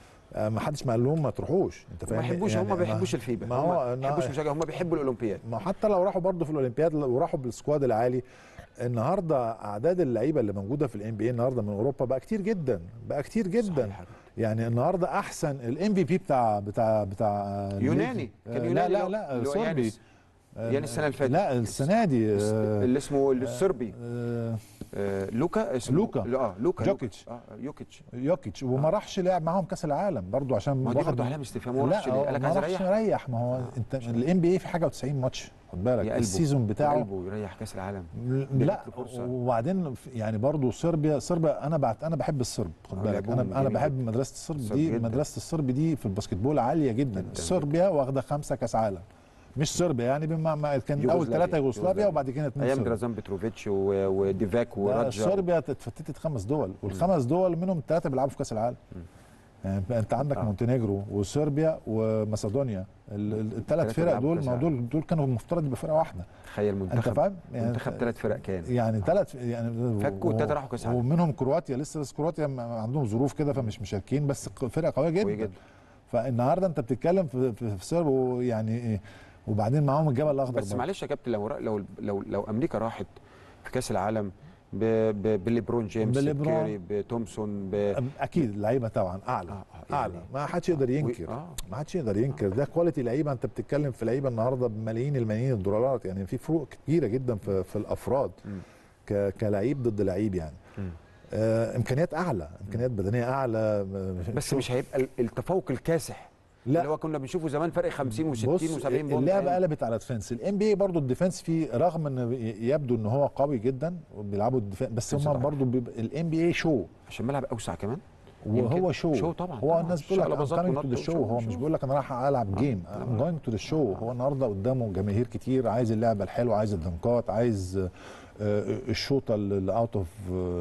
ما حدش ما قال لهم ما تروحوش انت ما فاهم يحبوش هم ما بيحبوش ما الفيبا ما هم هو ما بيحبوش المشجع هم بيحبوا الاولمبياد ما حتى لو راحوا برضه في الاولمبياد وراحوا بالسكواد العالي النهارده اعداد اللعيبه اللي موجوده في الام بي اي النهارده من اوروبا بقى كتير جدا بقى كتير جدا صحيح. يعني النهارده احسن الام في بي بتاع بتاع بتاع يوناني آه، كان لا يوناني لا اللي لا هو صربي يانس. يانس السنه اللي فاتت لا السنه دي آه، اللي اسمه الصربي آه، آه، لوكا اسمه لوكا. لا، اه لوكا جوكيتش. لوكا. اه يوكيتش يوكيتش وما راحش لعب معاهم كاس العالم برضو عشان ما هو دي واخد- برضه علامه استفهام هو لا راحش ليه؟ هو قال لك ما عايز راحش اريح يريح ما هو آه، انت مش الام بي اي في حاجه و90 ماتش خد بالك يا قلبه. السيزون بتاعه قلبه يريح كاس العالم لا له فرصة. وبعدين في- يعني برضو صربيا صربيا انا بعت انا بحب الصرب خد آه، بالك لعبهم انا انا جميل بحب مدرسه الصرب الصرب دي جداً. مدرسه الصرب دي في الباسكتبول عاليه جدا, جداً. صربيا واخده خمسه كاس عالم مش صربيا يعني بما ما كان اول يوغوسلافيا. ثلاثه يوغوسلافيا يوغوسلافيا. وبعد كده اثنين ايام صرب. درازان بتروفيتش و- وديفاك ده ورجا صربيا اتفتتت خمس دول والخمس دول منهم ثلاثه بيلعبوا في كاس العالم يعني انت عندك آه. مونتينيجرو وصربيا وماسيدونيا الثلاث التلاتة فرق بيلعبوا دول كأس ما العالم. دول دول كانوا المفترض يبقى فرقه واحده تخيل انت منتخب فاهم منتخب ثلاث فرق كان يعني ثلاث يعني فكوا و- والتلاتة راحوا كأس العالم. ومنهم كرواتيا لسه بس كرواتيا م- عندهم ظروف كده فمش مشاركين بس ق- فرقه قويه جدا, قوي جدا. فالنهارده انت بتتكلم في في, في صرب ويعني إيه، وبعدين معاهم الجبل الاخضر بس برضه. معلش يا كابتن لو لو لو, لو امريكا راحت في كاس العالم ب- ب- بليبرون جيمس بليبرون. بكيري بتومسون ب... اكيد اللعيبه طبعا اعلى آه، آه، اعلى يعني- ما حدش يقدر ينكر آه. ما حدش يقدر ينكر ده كواليتي لعيبه انت بتتكلم في لعيبه النهارده بملايين الملايين الدولارات يعني في فروق كبيره جدا في, في الافراد مم. ك- كلعيب ضد لعيب يعني مم. آه امكانيات اعلى امكانيات بدنيه اعلى بس مش هيبقى ال- التفوق الكاسح لا اللي هو كنا بنشوفه زمان فرق 50 و60 بص و70 بونت اللعبه قلبت على ديفنس الام بي اي برضه الديفنس فيه رغم ان يبدو ان هو قوي جدا وبيلعبوا الديفنس بس بس هم ضعيف. برضه الام بي اي شو عشان ملعب اوسع كمان وهو يمكن. شو شو طبعا هو طبعا. الناس بتقول لك شقلباظات I'm coming to ونط the show وشو- هو مش وشو. بيقول لك انا رايح العب جيم طبعا. I'm going to the show هو النهارده قدامه جماهير كتير عايز اللعبه الحلوه عايز الدنكات عايز آه، آه، الشوطه اللي اوت اوف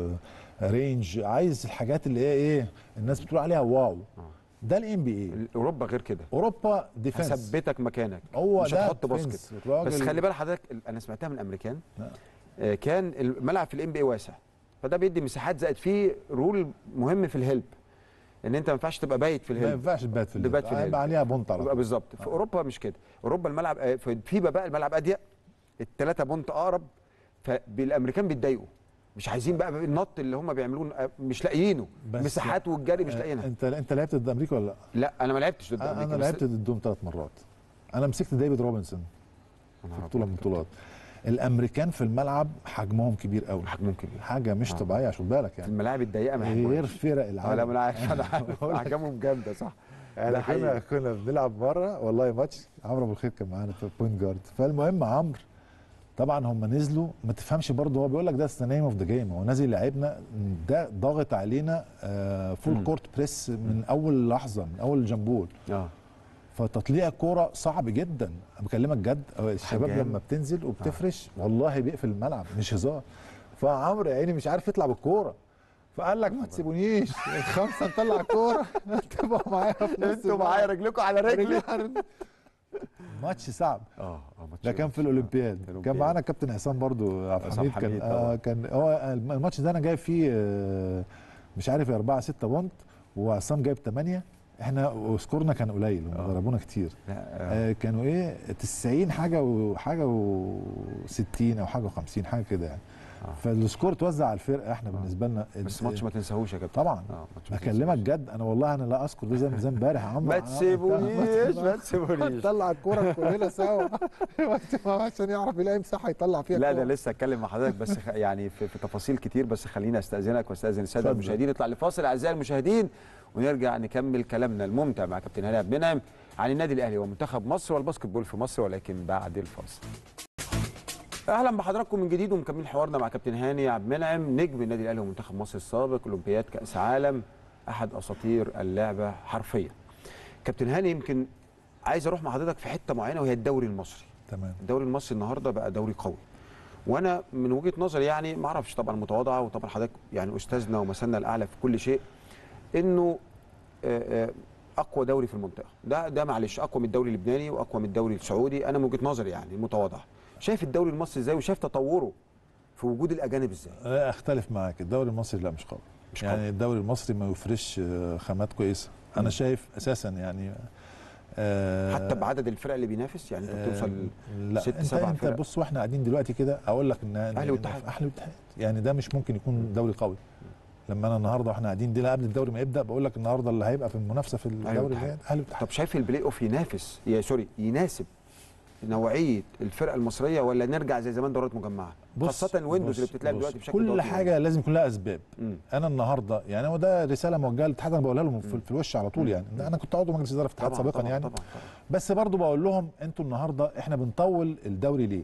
رينج عايز الحاجات اللي هي ايه الناس بتقول عليها واو ده الام بي اي اوروبا غير كده اوروبا ديفنس هثبتك مكانك هو مش ده هتحط defense. باسكت الراجل- بس خلي بالك حضرتك ال- انا سمعتها من امريكان لا. آه، كان الملعب في الام بي اي واسع فده بيدي مساحات زائد فيه رول مهم في الهيلب ان انت ما ينفعش تبقى بايت في ما الهيلب ينفعش تبات في تبات في اللعب. هيبقى الهيلب. عليها بونت على يبقى طول. بالظبط في اوروبا مش كده اوروبا الملعب آه، في فيبا بقى الملعب اضيق الثلاثه بونت اقرب فالامريكان بيتضايقوا مش عايزين بقى النط اللي هم بيعملوه آه، مش لاقيينه بس- مساحات والجري مش آه، لاقيينها انت انت لعبت ضد امريكا ولا لا؟ لا انا ما لعبتش ضد انا امريكا أنا بس- لعبت ضدهم ثلاث مرات انا مسكت ديفيد روبنسون أنا في عارف. بطوله من البطولات الامريكان في الملعب حجمهم كبير قوي حجمهم كبير حاجه مش آه. طبيعيه عشان بالك في يعني الملاعب الضيقه ما غير يحبوهاش. فرق اه لا العالم ما انا عارف انا عارف بقول لك. احجامهم جامده صح احنا ده كنا حقيقي. كنا بنلعب مره والله ماتش عمرو ابو الخير كان معانا في بوينت جارد فالمهم عمرو طبعا هم نزلوا ما تفهمش برضه هو بيقول لك ده ذا نيم اوف ذا جيم هو نازل يلعبنا ده ضاغط علينا فول مم. كورت بريس من اول لحظه من اول جنبول اه فتطليع الكوره صعب جدا انا بكلمك جد أو الشباب حجام. لما بتنزل وبتفرش والله بيقفل الملعب مش هزار فعمرو يا عيني مش عارف يطلع بالكوره فقال لك ما تسيبونيش الخمسه نطلع الكوره تبقوا معايا في نص انتوا معايا الملعب. رجلكم على رجلي ماتش صعب اه اه ماتش ده كان في الاولمبياد كان الأولمبياد. معانا كابتن حسام برضو عبد حسام الحميد كان حميد آه طبعا. كان هو الماتش ده انا جايب فيه آه مش عارف 4 6 بونت وعصام جايب 8 احنا وسكورنا كان قليل هم آه. ضربونا كتير لا آه. آه كانوا ايه 90 حاجه وحاجه و60 او حاجه و50 حاجه كده يعني آه. فالسكور اتوزع على الفرقه احنا بالنسبه لنا بس ماتش ما تنساهوش يا كابتن طبعا اه ماتش ما بكلمك تنساهوش. جد انا والله انا لا اذكر ده زي زي امبارح يا عمرو ما تسيبونيش ما تسيبونيش نطلع الكوره كلنا سوا عشان يعرف يلاقي مساحه يطلع فيها لا الكورة. ده لسه اتكلم مع حضرتك بس خ- يعني في, في تفاصيل كتير بس خليني استاذنك واستاذن الساده اتفضل. المشاهدين نطلع لفاصل اعزائي المشاهدين ونرجع نكمل كلامنا الممتع مع كابتن هاني عبد المنعم عن النادي الاهلي ومنتخب مصر والباسكت بول في مصر ولكن بعد الفاصل. اهلا بحضراتكم من جديد ومكملين حوارنا مع كابتن هاني عبد المنعم نجم النادي الاهلي ومنتخب مصر السابق اولمبياد كاس عالم احد اساطير اللعبه حرفيا. كابتن هاني يمكن عايز اروح مع حضرتك في حته معينه وهي الدوري المصري. تمام الدوري المصري النهارده بقى دوري قوي وانا من وجهه نظري يعني ما اعرفش طبعا متواضعه وطبعا حضرتك يعني استاذنا ومثلنا الاعلى في كل شيء انه آه، آه، اقوى دوري في المنطقه ده ده معلش اقوى من الدوري اللبناني واقوى من الدوري السعودي انا من وجهه نظري يعني متواضعه شايف الدوري المصري ازاي وشايف تطوره في وجود الاجانب ازاي لا اختلف معاك الدوري المصري لا مش قوي مش يعني قوي. الدوري المصري ما يفرش آه، خامات كويسه انا مم. شايف اساسا يعني آه، حتى بعدد الفرق اللي بينافس يعني انت بتوصل لا ست، انت سبع انت فرق. بص واحنا قاعدين دلوقتي كده اقول لك ان أهلي واتحاد. اهلي واتحاد يعني ده مش ممكن يكون دوري قوي لما انا النهارده واحنا قاعدين دي لا قبل الدوري ما يبدا بقول لك النهارده اللي هيبقى في المنافسه في الدوري واتحاد. الجاي اهلي واتحاد طب شايف البلاي اوف ينافس يا سوري يناسب نوعيه الفرقه المصريه ولا نرجع زي زمان دورات مجمعه بص- خاصه الويندوز بص- اللي بتتلعب بص، دلوقتي بشكل كل دورات حاجه لازم يكون لها اسباب مم. انا النهارده يعني هو ده رساله موجهه للاتحاد انا بقولها لهم في, مم. في الوش على طول يعني انا كنت عضو مجلس اداره في الاتحاد طبعا سابقا طبعا يعني طبعا, طبعا. بس برضو بقول لهم انتوا النهارده احنا بنطول الدوري ليه؟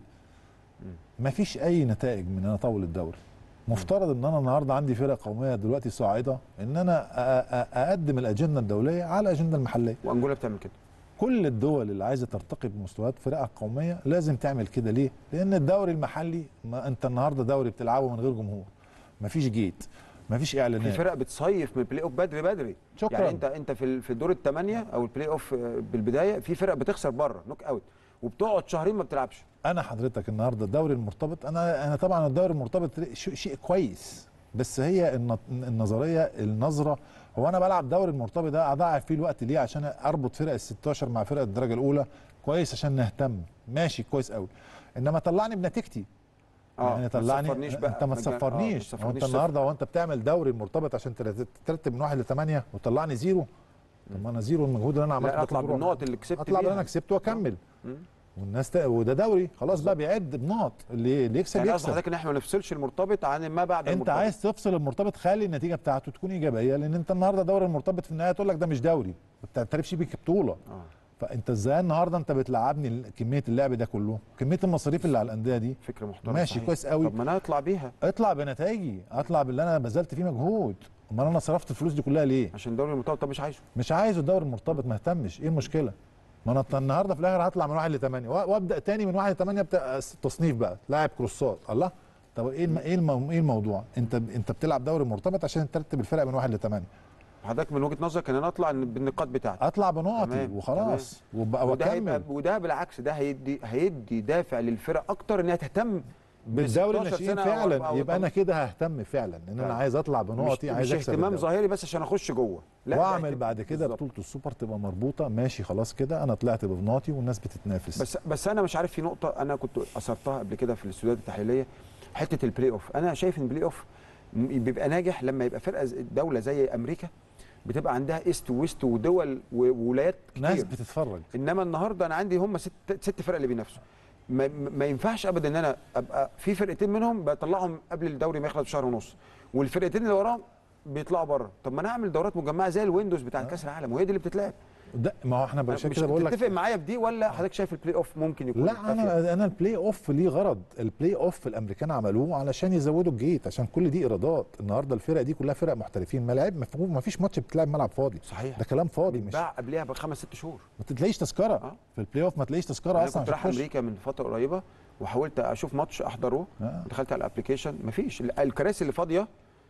مفيش اي نتائج من ان انا اطول الدوري مفترض ان انا النهارده عندي فرق قوميه دلوقتي صاعده ان انا أ- أ- اقدم الاجنده الدوليه على الاجنده المحليه وانجولا بتعمل كده كل الدول اللي عايزه ترتقي بمستويات فرقها القوميه لازم تعمل كده ليه لان الدوري المحلي ما انت النهارده دوري بتلعبه من غير جمهور مفيش جيت مفيش في اعلانات فرق بتصيف من البلاي اوف بدري بدري شكراً. يعني انت انت في ال- في دور الثمانيه او البلاي اوف آه، بالبدايه في فرق بتخسر بره نوك اوت وبتقعد شهرين ما بتلعبش انا حضرتك النهارده الدوري المرتبط انا انا طبعا الدوري المرتبط شيء شيء كويس بس هي الن- النظريه النظره هو انا بلعب دوري المرتبط ده اضاعف فيه الوقت ليه عشان اربط فرق ال 16 مع فرق الدرجه الاولى كويس عشان نهتم ماشي كويس قوي انما طلعني بنتيجتي يعني ما طلعني تصفرنيش بقى انت ما مجال- آه، تصفرنيش هو تصفرنيش انت صفر. النهارده هو انت بتعمل دوري مرتبط عشان ترت- ترتب من واحد لثمانيه وتطلعني زيرو طب ما انا زيرو المجهود اللي انا عملته لا ده اطلع كله راح. بالنقط اللي كسبت اطلع باللي بيها. انا كسبته واكمل مم. والناس ت... وده دوري خلاص بقى بيعد بنقط اللي اللي يكسب يعني قصد يكسب حضرتك ان احنا ما نفصلش المرتبط عن ما بعد انت المرتبط. عايز تفصل المرتبط خلي النتيجه بتاعته تكون ايجابيه لان انت النهارده دوري المرتبط في النهايه تقول لك ده مش دوري ما بتعترفش بيه كبطوله آه. فانت ازاي النهارده انت بتلعبني ال- كميه اللعب ده كله كميه المصاريف اللي على الانديه دي فكره محترمه ماشي صحيح. كويس قوي طب ما انا اطلع بيها اطلع بنتائجي اطلع باللي انا بذلت فيه مجهود امال انا صرفت الفلوس دي كلها ليه عشان دوري المرتبط طب مش عايزه مش عايزه الدوري المرتبط ما اهتمش ايه المشكله ما انا النهارده في الاخر هطلع من واحد لثمانيه وا- وابدا تاني من واحد لثمانيه بتاع تصنيف بقى لاعب كروسات الله طب ايه الم... ايه, الم... ايه الموضوع انت انت بتلعب دوري مرتبط عشان ترتب الفرق من واحد لثمانيه حضرتك من وجهه نظرك ان انا اطلع بالنقاط بتاعتي اطلع بنقطي تمام، وخلاص وبقى وده هيبقى واكمل وده بالعكس ده هيدي هيدي دافع للفرق اكتر انها تهتم بالدوري 16 الناشئين سنة أو فعلا أربعة يبقى انا 18. كده ههتم فعلا ان انا فعلا. عايز اطلع مش, بنقطي عايز مش اكسب اهتمام الدوري. ظاهري بس عشان اخش جوه لا ده واعمل اهتمام. بعد كده بالظبط. بطوله السوبر تبقى مربوطه ماشي خلاص كده انا طلعت ببناطي والناس بتتنافس بس بس انا مش عارف في نقطه انا كنت اثرتها قبل كده في الاستوديوهات التحليليه حته البلاي اوف انا شايف ان البلاي اوف م- بيبقى ناجح لما يبقى فرقه ز- دوله زي امريكا بتبقى عندها ايست وويست ودول وولايات ناس كتير بتتفرج انما النهارده انا عندي هم ست ست فرق اللي بينافسوا ما, ما ينفعش ابدا ان انا ابقى في فرقتين منهم بطلعهم قبل الدوري ما يخلص بشهر ونص والفرقتين اللي وراهم بيطلعوا بره طب ما انا اعمل دورات مجمعه زي الويندوز بتاع كاس العالم وهي دي اللي بتتلعب ده ما هو احنا عشان مش كده بقول لك تتفق معايا في دي ولا حضرتك شايف البلاي اوف ممكن يكون لا أفيد؟ انا انا البلاي اوف ليه غرض البلاي اوف الامريكان عملوه علشان يزودوا الجيت عشان كل دي ايرادات النهارده الفرق دي كلها فرق محترفين ملاعب مفهوم ما فيش ماتش بتلعب ملعب فاضي صحيح ده كلام فاضي مش بيتباع قبلها بخمس ست شهور ما تلاقيش تذكره آه. في البلاي اوف ما تلاقيش تذكره انا اصلا كنت عشان رايح تخش. امريكا من فتره قريبه وحاولت اشوف ماتش احضره آه. دخلت على الابلكيشن مفيش ال- الكراسي اللي فاضيه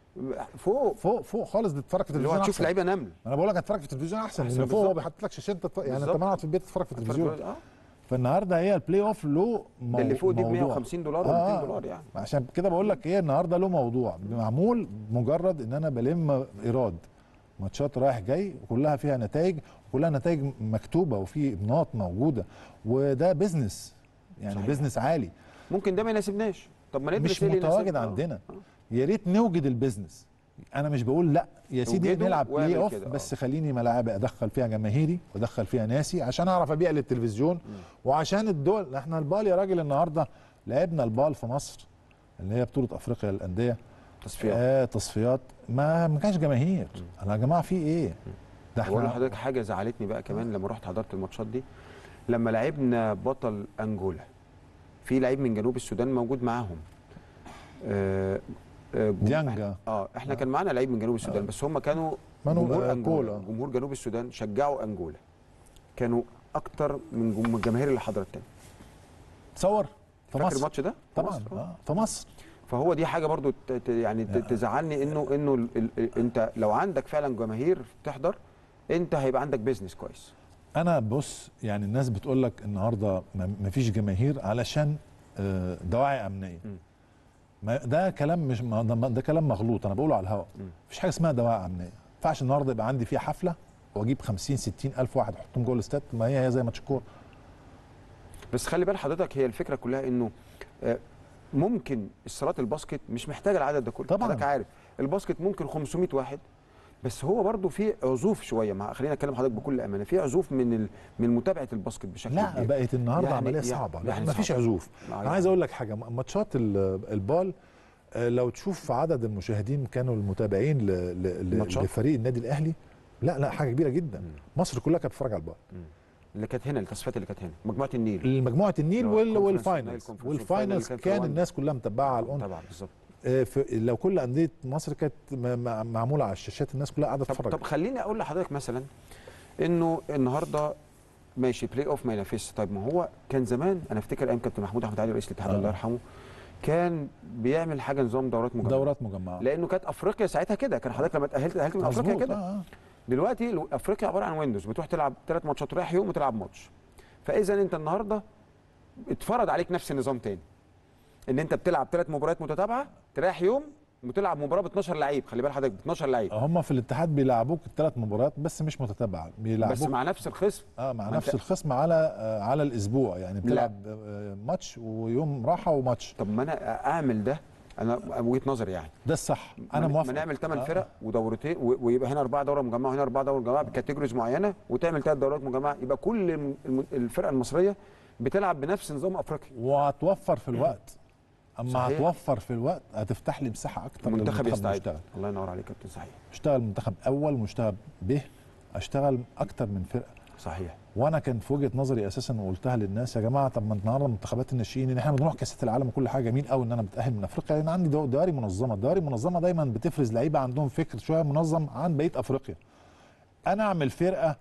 فوق فوق فوق خالص بتتفرج في اللي هو التلفزيون هتشوف احسن لعيبه نمل انا بقول لك هتتفرج في التلفزيون احسن أحسن لان فوق هو بالظبط. بيحط لك شاشه تتف... يعني انت بالظبط. ما قاعد في البيت تتفرج في التلفزيون اه فالنهارده هي البلاي اوف له مو... ده اللي فوق دي ب موضوع. 150 دولار و200 آه. دولار يعني عشان كده بقول لك ايه النهارده له موضوع معمول مجرد ان انا بلم ايراد ماتشات رايح جاي وكلها فيها نتائج وكلها نتائج مكتوبه وفي نقط موجوده وده بزنس يعني صحيح. بزنس عالي ممكن ده ما يناسبناش طب ما ندرس مش إيه اللي متواجد يناسبنا؟ آه. عندنا آه. يا ريت نوجد البزنس انا مش بقول لا يا سيدي نوجده نلعب واعمل بلاي اوف كده، آه. بس خليني ملاعب ادخل فيها جماهيري وادخل فيها ناسي عشان اعرف ابيع للتلفزيون وعشان الدول احنا البال يا راجل النهارده لعبنا البال في مصر اللي هي بطوله افريقيا للانديه تصفيات آه تصفيات ما ما كانش جماهير انا يا جماعه في ايه ده بقول احنا لحضرتك حاجه زعلتني بقى كمان لما رحت حضرت الماتشات دي لما لعبنا بطل انجولا في لعيب من جنوب السودان موجود معاهم آه آه جم- ديانجا اه احنا كان معانا لعيب من جنوب السودان بس هم كانوا مانو- جمهور آه، انجولا كولا. جمهور جنوب السودان شجعوا انجولا كانوا اكتر من جم- الجماهير اللي حضرت تاني تصور في فاكر مصر الماتش ده في طبعا مصر؟ آه. آه. في مصر فهو دي حاجه برضو ت- ت- يعني ت- تزعلني انه انه ال- ال- انت لو عندك فعلا جماهير تحضر انت هيبقى عندك بيزنس كويس انا بص يعني الناس بتقول لك النهارده ما ما فيش جماهير علشان آه، دواعي امنيه مم. ما ده كلام مش ما ده, ده كلام مغلوط انا بقوله على الهواء مم. مفيش حاجه اسمها دواعي امنيه ما ينفعش النهارده يبقى عندي فيها حفله واجيب 50 60 الف واحد احطهم جوه الاستاد ما هي هي زي ماتش الكوره بس خلي بال حضرتك هي الفكره كلها انه آه، ممكن الصالات الباسكت مش محتاجه العدد ده كله طبعاً. حضرتك عارف الباسكت ممكن 500 واحد بس هو برضه في عزوف شويه مع خلينا اتكلم حضرتك بكل امانه في عزوف من ال... من متابعه الباسكت بشكل لا كبير بقت النهارده يعني- عمليه يعني- صعبه لا يعني ما فيش صعبة. عزوف آه، انا عايز اقول لك حاجه ماتشات ال- البال آه، لو تشوف عدد المشاهدين كانوا المتابعين ل- ل- ل- ماتشات؟ لفريق النادي الاهلي لا لا حاجه كبيره جدا مم. مصر كلها كانت بتتفرج على البال اللي كانت هنا التصفيات اللي كانت هنا مجموعه النيل المجموعه النيل اللي هو وال الكونفرنس، والفاينلز النايل كونفرنس والفاينلز والفاينل اللي كان في كان رواندا. الناس كلها متابعه على الاون طبعا بالظبط آه، ف- لو كل انديه مصر كانت م- م- معموله على الشاشات الناس كلها قاعده طب, تتفرج طب خليني اقول لحضرتك مثلا انه النهارده ماشي بلاي اوف ما ينافسش طيب ما هو كان زمان انا افتكر ايام كابتن محمود احمد علي رئيس الاتحاد آه. الله يرحمه كان بيعمل حاجه نظام دورات مجمعه دورات مجمعه لانه كانت افريقيا ساعتها كده كان حضرتك لما اتاهلت اتاهلت من افريقيا مظبوط، كده آه، آه. دلوقتي لو- افريقيا عباره عن ويندوز بتروح تلعب ثلاث ماتشات رايح يوم وتلعب ماتش فاذا انت النهارده اتفرض عليك نفس النظام تاني ان انت بتلعب ثلاث مباريات متتابعه تريح يوم وتلعب مباراه ب 12 لعيب خلي بال حضرتك ب 12 لعيب هم في الاتحاد بيلعبوك الثلاث مباريات بس مش متتابعه بس بيلعبوك مع نفس الخصم اه مع ما نفس أنت- الخصم على آه على الاسبوع يعني بتلعب آه ماتش ويوم راحه وماتش طب ما انا اعمل ده انا وجهه نظري يعني ده الصح انا ما- موافق ما نعمل ثمان آه. فرق ودورتين و- ويبقى هنا اربعه دوره مجمعه وهنا اربعه دوره مجمعه بكاتيجوريز معينه وتعمل ثلاث دورات مجمعه يبقى كل الم- الم- الفرقه المصريه بتلعب بنفس نظام افريقيا وهتوفر في الوقت اما صحيح. هتوفر في الوقت هتفتح لي مساحه اكتر المنتخب يستعد يشتغل الله ينور عليك يا كابتن صحيح اشتغل منتخب اول منتخب ب اشتغل اكتر من فرقه صحيح وانا كان في وجهه نظري اساسا وقلتها للناس يا جماعه طب ما النهارده منتخبات الناشئين ان احنا بنروح كاسات العالم وكل حاجه جميل قوي ان انا متاهل من افريقيا لان عندي دو- دواري منظمه الدواري المنظمه دايما بتفرز لعيبه عندهم فكر شويه منظم عن بقيه افريقيا انا اعمل فرقه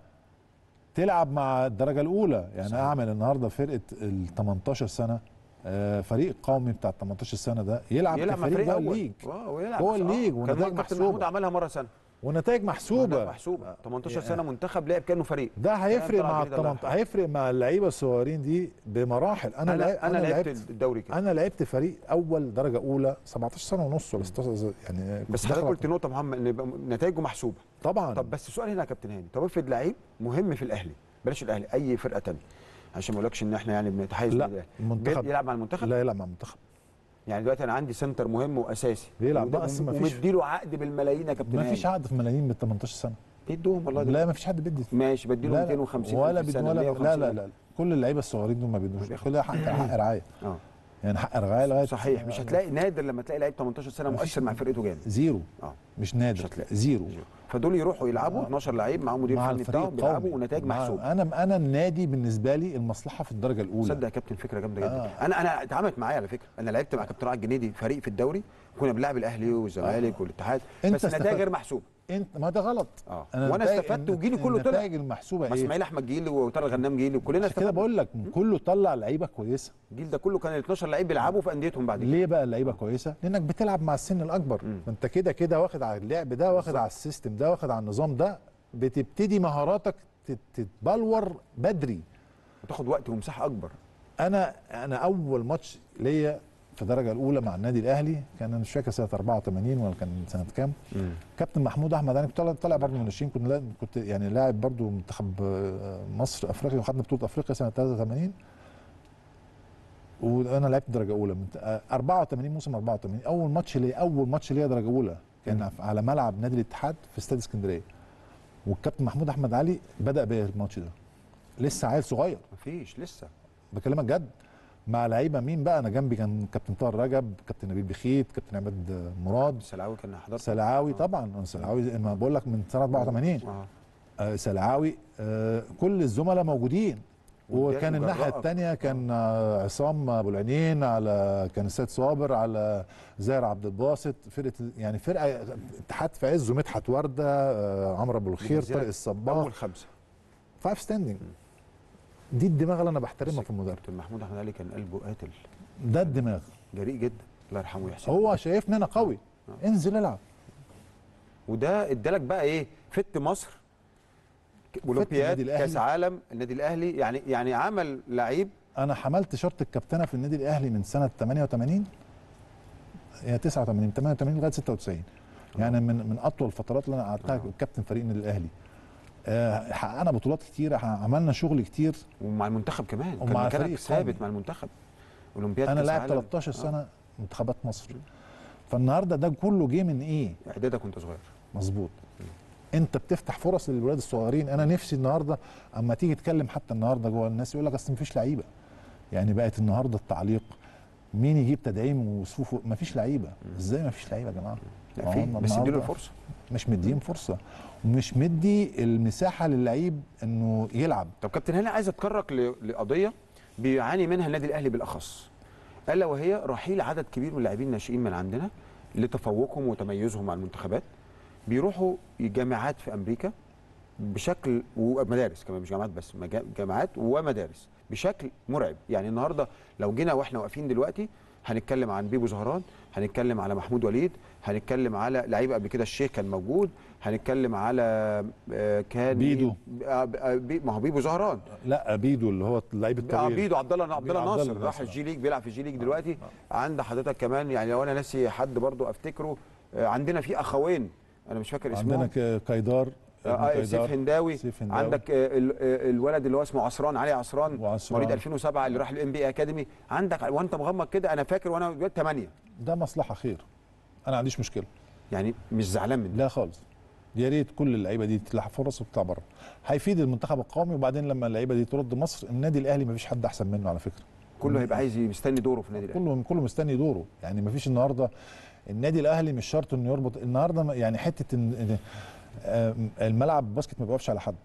تلعب مع الدرجه الاولى يعني صحيح. اعمل النهارده فرقه ال 18 سنه آه، فريق قومي بتاع ال 18 سنه ده يلعب, يلعب مع كفريق فريق جوه اول الليج اه ويلعب جوه آه. الليج كان ونتائج كابتن محسوبة. محمود عملها مره سنه ونتائج محسوبه محسوبه 18 يعني- سنه منتخب لعب كانه فريق ده هيفرق طلع مع جديد الله ال يرحمه. هيفرق مع اللعيبه الصغيرين دي بمراحل انا انا لعب- انا, لعبت الدوري كده انا لعبت فريق اول درجه اولى 17 سنه ونص ولا 16 يعني بس كنت حضرتك داخل قلت نقطه مهمه ان يبقى نتائجه محسوبه طبعا طب بس السؤال هنا يا كابتن هاني طب افرض لعيب مهم في الاهلي بلاش الاهلي اي فرقه تانية عشان ما اقولكش ان احنا يعني بنتحيز لا، للأهلي. المنتخب- يلعب مع المنتخب لا يلعب مع المنتخب يعني دلوقتي انا عندي سنتر مهم واساسي بيلعب وده- بس ما فيش- ومديله عقد بالملايين يا كابتن ما فيش هاني. عقد في ملايين من 18 سنه بيدوهم والله لا ده ما فيش حد بيدي ماشي بديله لا لا 250 ولا ألف بيدي سنة، ولا 150 لا لا ألف. لا كل اللعيبه الصغيرين دول ما بيدوش بياخد. كل حق حق رعايه اه يعني حق رعايه لغايه صحيح مش هتلاقي نادر لما تلاقي لعيب 18 سنه ما فيش- مؤثر مع فرقته جامد زيرو اه مش مش نادر هتلاقي. زيرو فدول يروحوا يلعبوا آه. 12 لعيب معاهم مدير مع فني الفريق بتاعهم بيلعبوا قومي. ونتائج مع- محسوبه انا انا النادي بالنسبه لي المصلحه في الدرجه الاولى صدق يا كابتن فكره جامده جدا آه. انا انا اتعاملت معايا على فكره انا لعبت مع كابتن رائع الجنيدي فريق في الدوري كنا بنلعب الاهلي والزمالك والاتحاد أنت بس النتائج استفدت. غير محسوبه انت ما ده غلط اه أنا وانا النتائج- استفدت وجيلي كله طلع النتائج المحسوبه ما ايه اسماعيل احمد جيلي وطارق غنام جيلي وكلنا عشان كده استفدنا بقول لك كله طلع لعيبه كويسه الجيل ده كله كان ال 12 لعيب بيلعبوا في انديتهم بعد كده ليه بقى اللعيبه كويسه لانك بتلعب مع السن الاكبر مم. فانت كده كده واخد على اللعب ده واخد بالظبط. على السيستم ده واخد على النظام ده بتبتدي مهاراتك تت- تتبلور بدري وتاخد وقت ومساحه اكبر انا انا اول ماتش ليا في الدرجه الاولى مع النادي الاهلي كان انا مش فاكر سنه 84 ولا كان سنه كام كابتن محمود احمد انا كنت طالع- طالع برضه من الناشئين كنت لا- كنت يعني لاعب برضه منتخب آه، مصر افريقيا وخدنا بطوله افريقيا سنه 83 وانا لعبت درجه اولى من آه، 84 موسم 84 اول ماتش ليا اول ماتش ليا درجه اولى كان مم. على ملعب نادي الاتحاد في استاد اسكندريه والكابتن محمود احمد علي بدا بيا الماتش ده لسه عيل صغير مفيش لسه بكلمك جد مع لعيبه مين بقى انا جنبي كان كابتن طاهر رجب كابتن نبيل بخيت كابتن عماد مراد السلعاوي كان حضرت سلعاوي آه. طبعا أنا سلعاوي زي ما بقول لك من سنه 84 اه آه سلعاوي آه كل الزملاء موجودين والجاي وكان الناحيه وجرأك. الثانيه كان آه عصام ابو العينين على كان السيد صابر على زاهر عبد الباسط فرقه يعني فرقه اتحاد في عزه مدحت ورده آه عمرو ابو الخير بتنزلك طارق الصباغ اول خمسه فايف ستاندنج دي الدماغ اللي انا بحترمها بس في المدرب كابتن محمود احمد علي كان قلبه قاتل ده الدماغ جريء جدا الله يرحمه ويحسن هو شايفني انا قوي انزل العب وده ادالك بقى ايه فت مصر اولمبياد النادي الأهلي. كاس عالم النادي الاهلي يعني يعني عمل لعيب انا حملت شرط الكابتنه في النادي الاهلي من سنه 88 هي 89 88 لغايه 96 يعني من من اطول الفترات اللي انا قعدتها كابتن فريق النادي الاهلي آه، حققنا بطولات كتيره عملنا شغل كتير ومع المنتخب كمان ومع كان الفريق مكانك ثابت القومي. مع المنتخب اولمبياد انا كاس لاعب عالم. 13 آه. سنه منتخبات مصر فالنهارده ده كله جه من ايه اعدادك وانت صغير مظبوط انت بتفتح فرص للولاد الصغيرين انا نفسي النهارده اما تيجي تكلم حتى النهارده جوه الناس يقول لك اصل مفيش لعيبه يعني بقت النهارده التعليق مين يجيب تدعيم وصفوفه مفيش لعيبه ازاي مفيش لعيبه يا جماعه لا ما في هم بس اديله النهاردة الفرصه مش مديهم فرصه ومش مدي المساحه للعيب انه يلعب طب كابتن هاني عايز اتطرق ل- لقضيه بيعاني منها النادي الاهلي بالاخص الا وهي رحيل عدد كبير من اللاعبين الناشئين من عندنا لتفوقهم وتميزهم مع المنتخبات بيروحوا جامعات في امريكا بشكل ومدارس كمان مش جامعات بس مجا- جامعات ومدارس بشكل مرعب يعني النهارده لو جينا واحنا واقفين دلوقتي هنتكلم عن بيبو زهران هنتكلم على محمود وليد هنتكلم على لعيبه قبل كده الشيخ كان موجود هنتكلم على آه، كان بيدو. آه، آه، بي- ما هو بيبو زهران لا بيدو اللي هو اللعيب اه الطويل بيدو عبد الله عبد بيدو الله عبد ناصر الله راح ناصر. الجي ليج بيلعب في الجي ليج دلوقتي عند حضرتك كمان يعني لو انا ناسي حد برضو افتكره آه، عندنا في اخوين انا مش فاكر اسمهم عندنا ك- كايدار ابن آه، آه، كايدار. سيف هنداوي سيف هنداوي. عندك آه، ال- آه، الولد اللي هو اسمه عصران علي عصران وعصران. مواليد 2007 اللي راح الام بي اكاديمي عندك وانت مغمض كده انا فاكر وانا دلوقتي 8 ده مصلحه خير انا ما عنديش مشكله يعني مش زعلان من ده لا خالص يا ريت كل اللعيبه دي تلاقي فرص وتطلع بره هيفيد المنتخب القومي وبعدين لما اللعيبه دي ترد مصر النادي الاهلي ما فيش حد احسن منه على فكره كله هيبقى عايز مستني دوره في النادي الاهلي كله كله مستني دوره يعني ما فيش النهارده النادي الاهلي مش شرط انه يربط النهارده ما- يعني حته ان إن- آه، الملعب الباسكت ما بيقفش على حد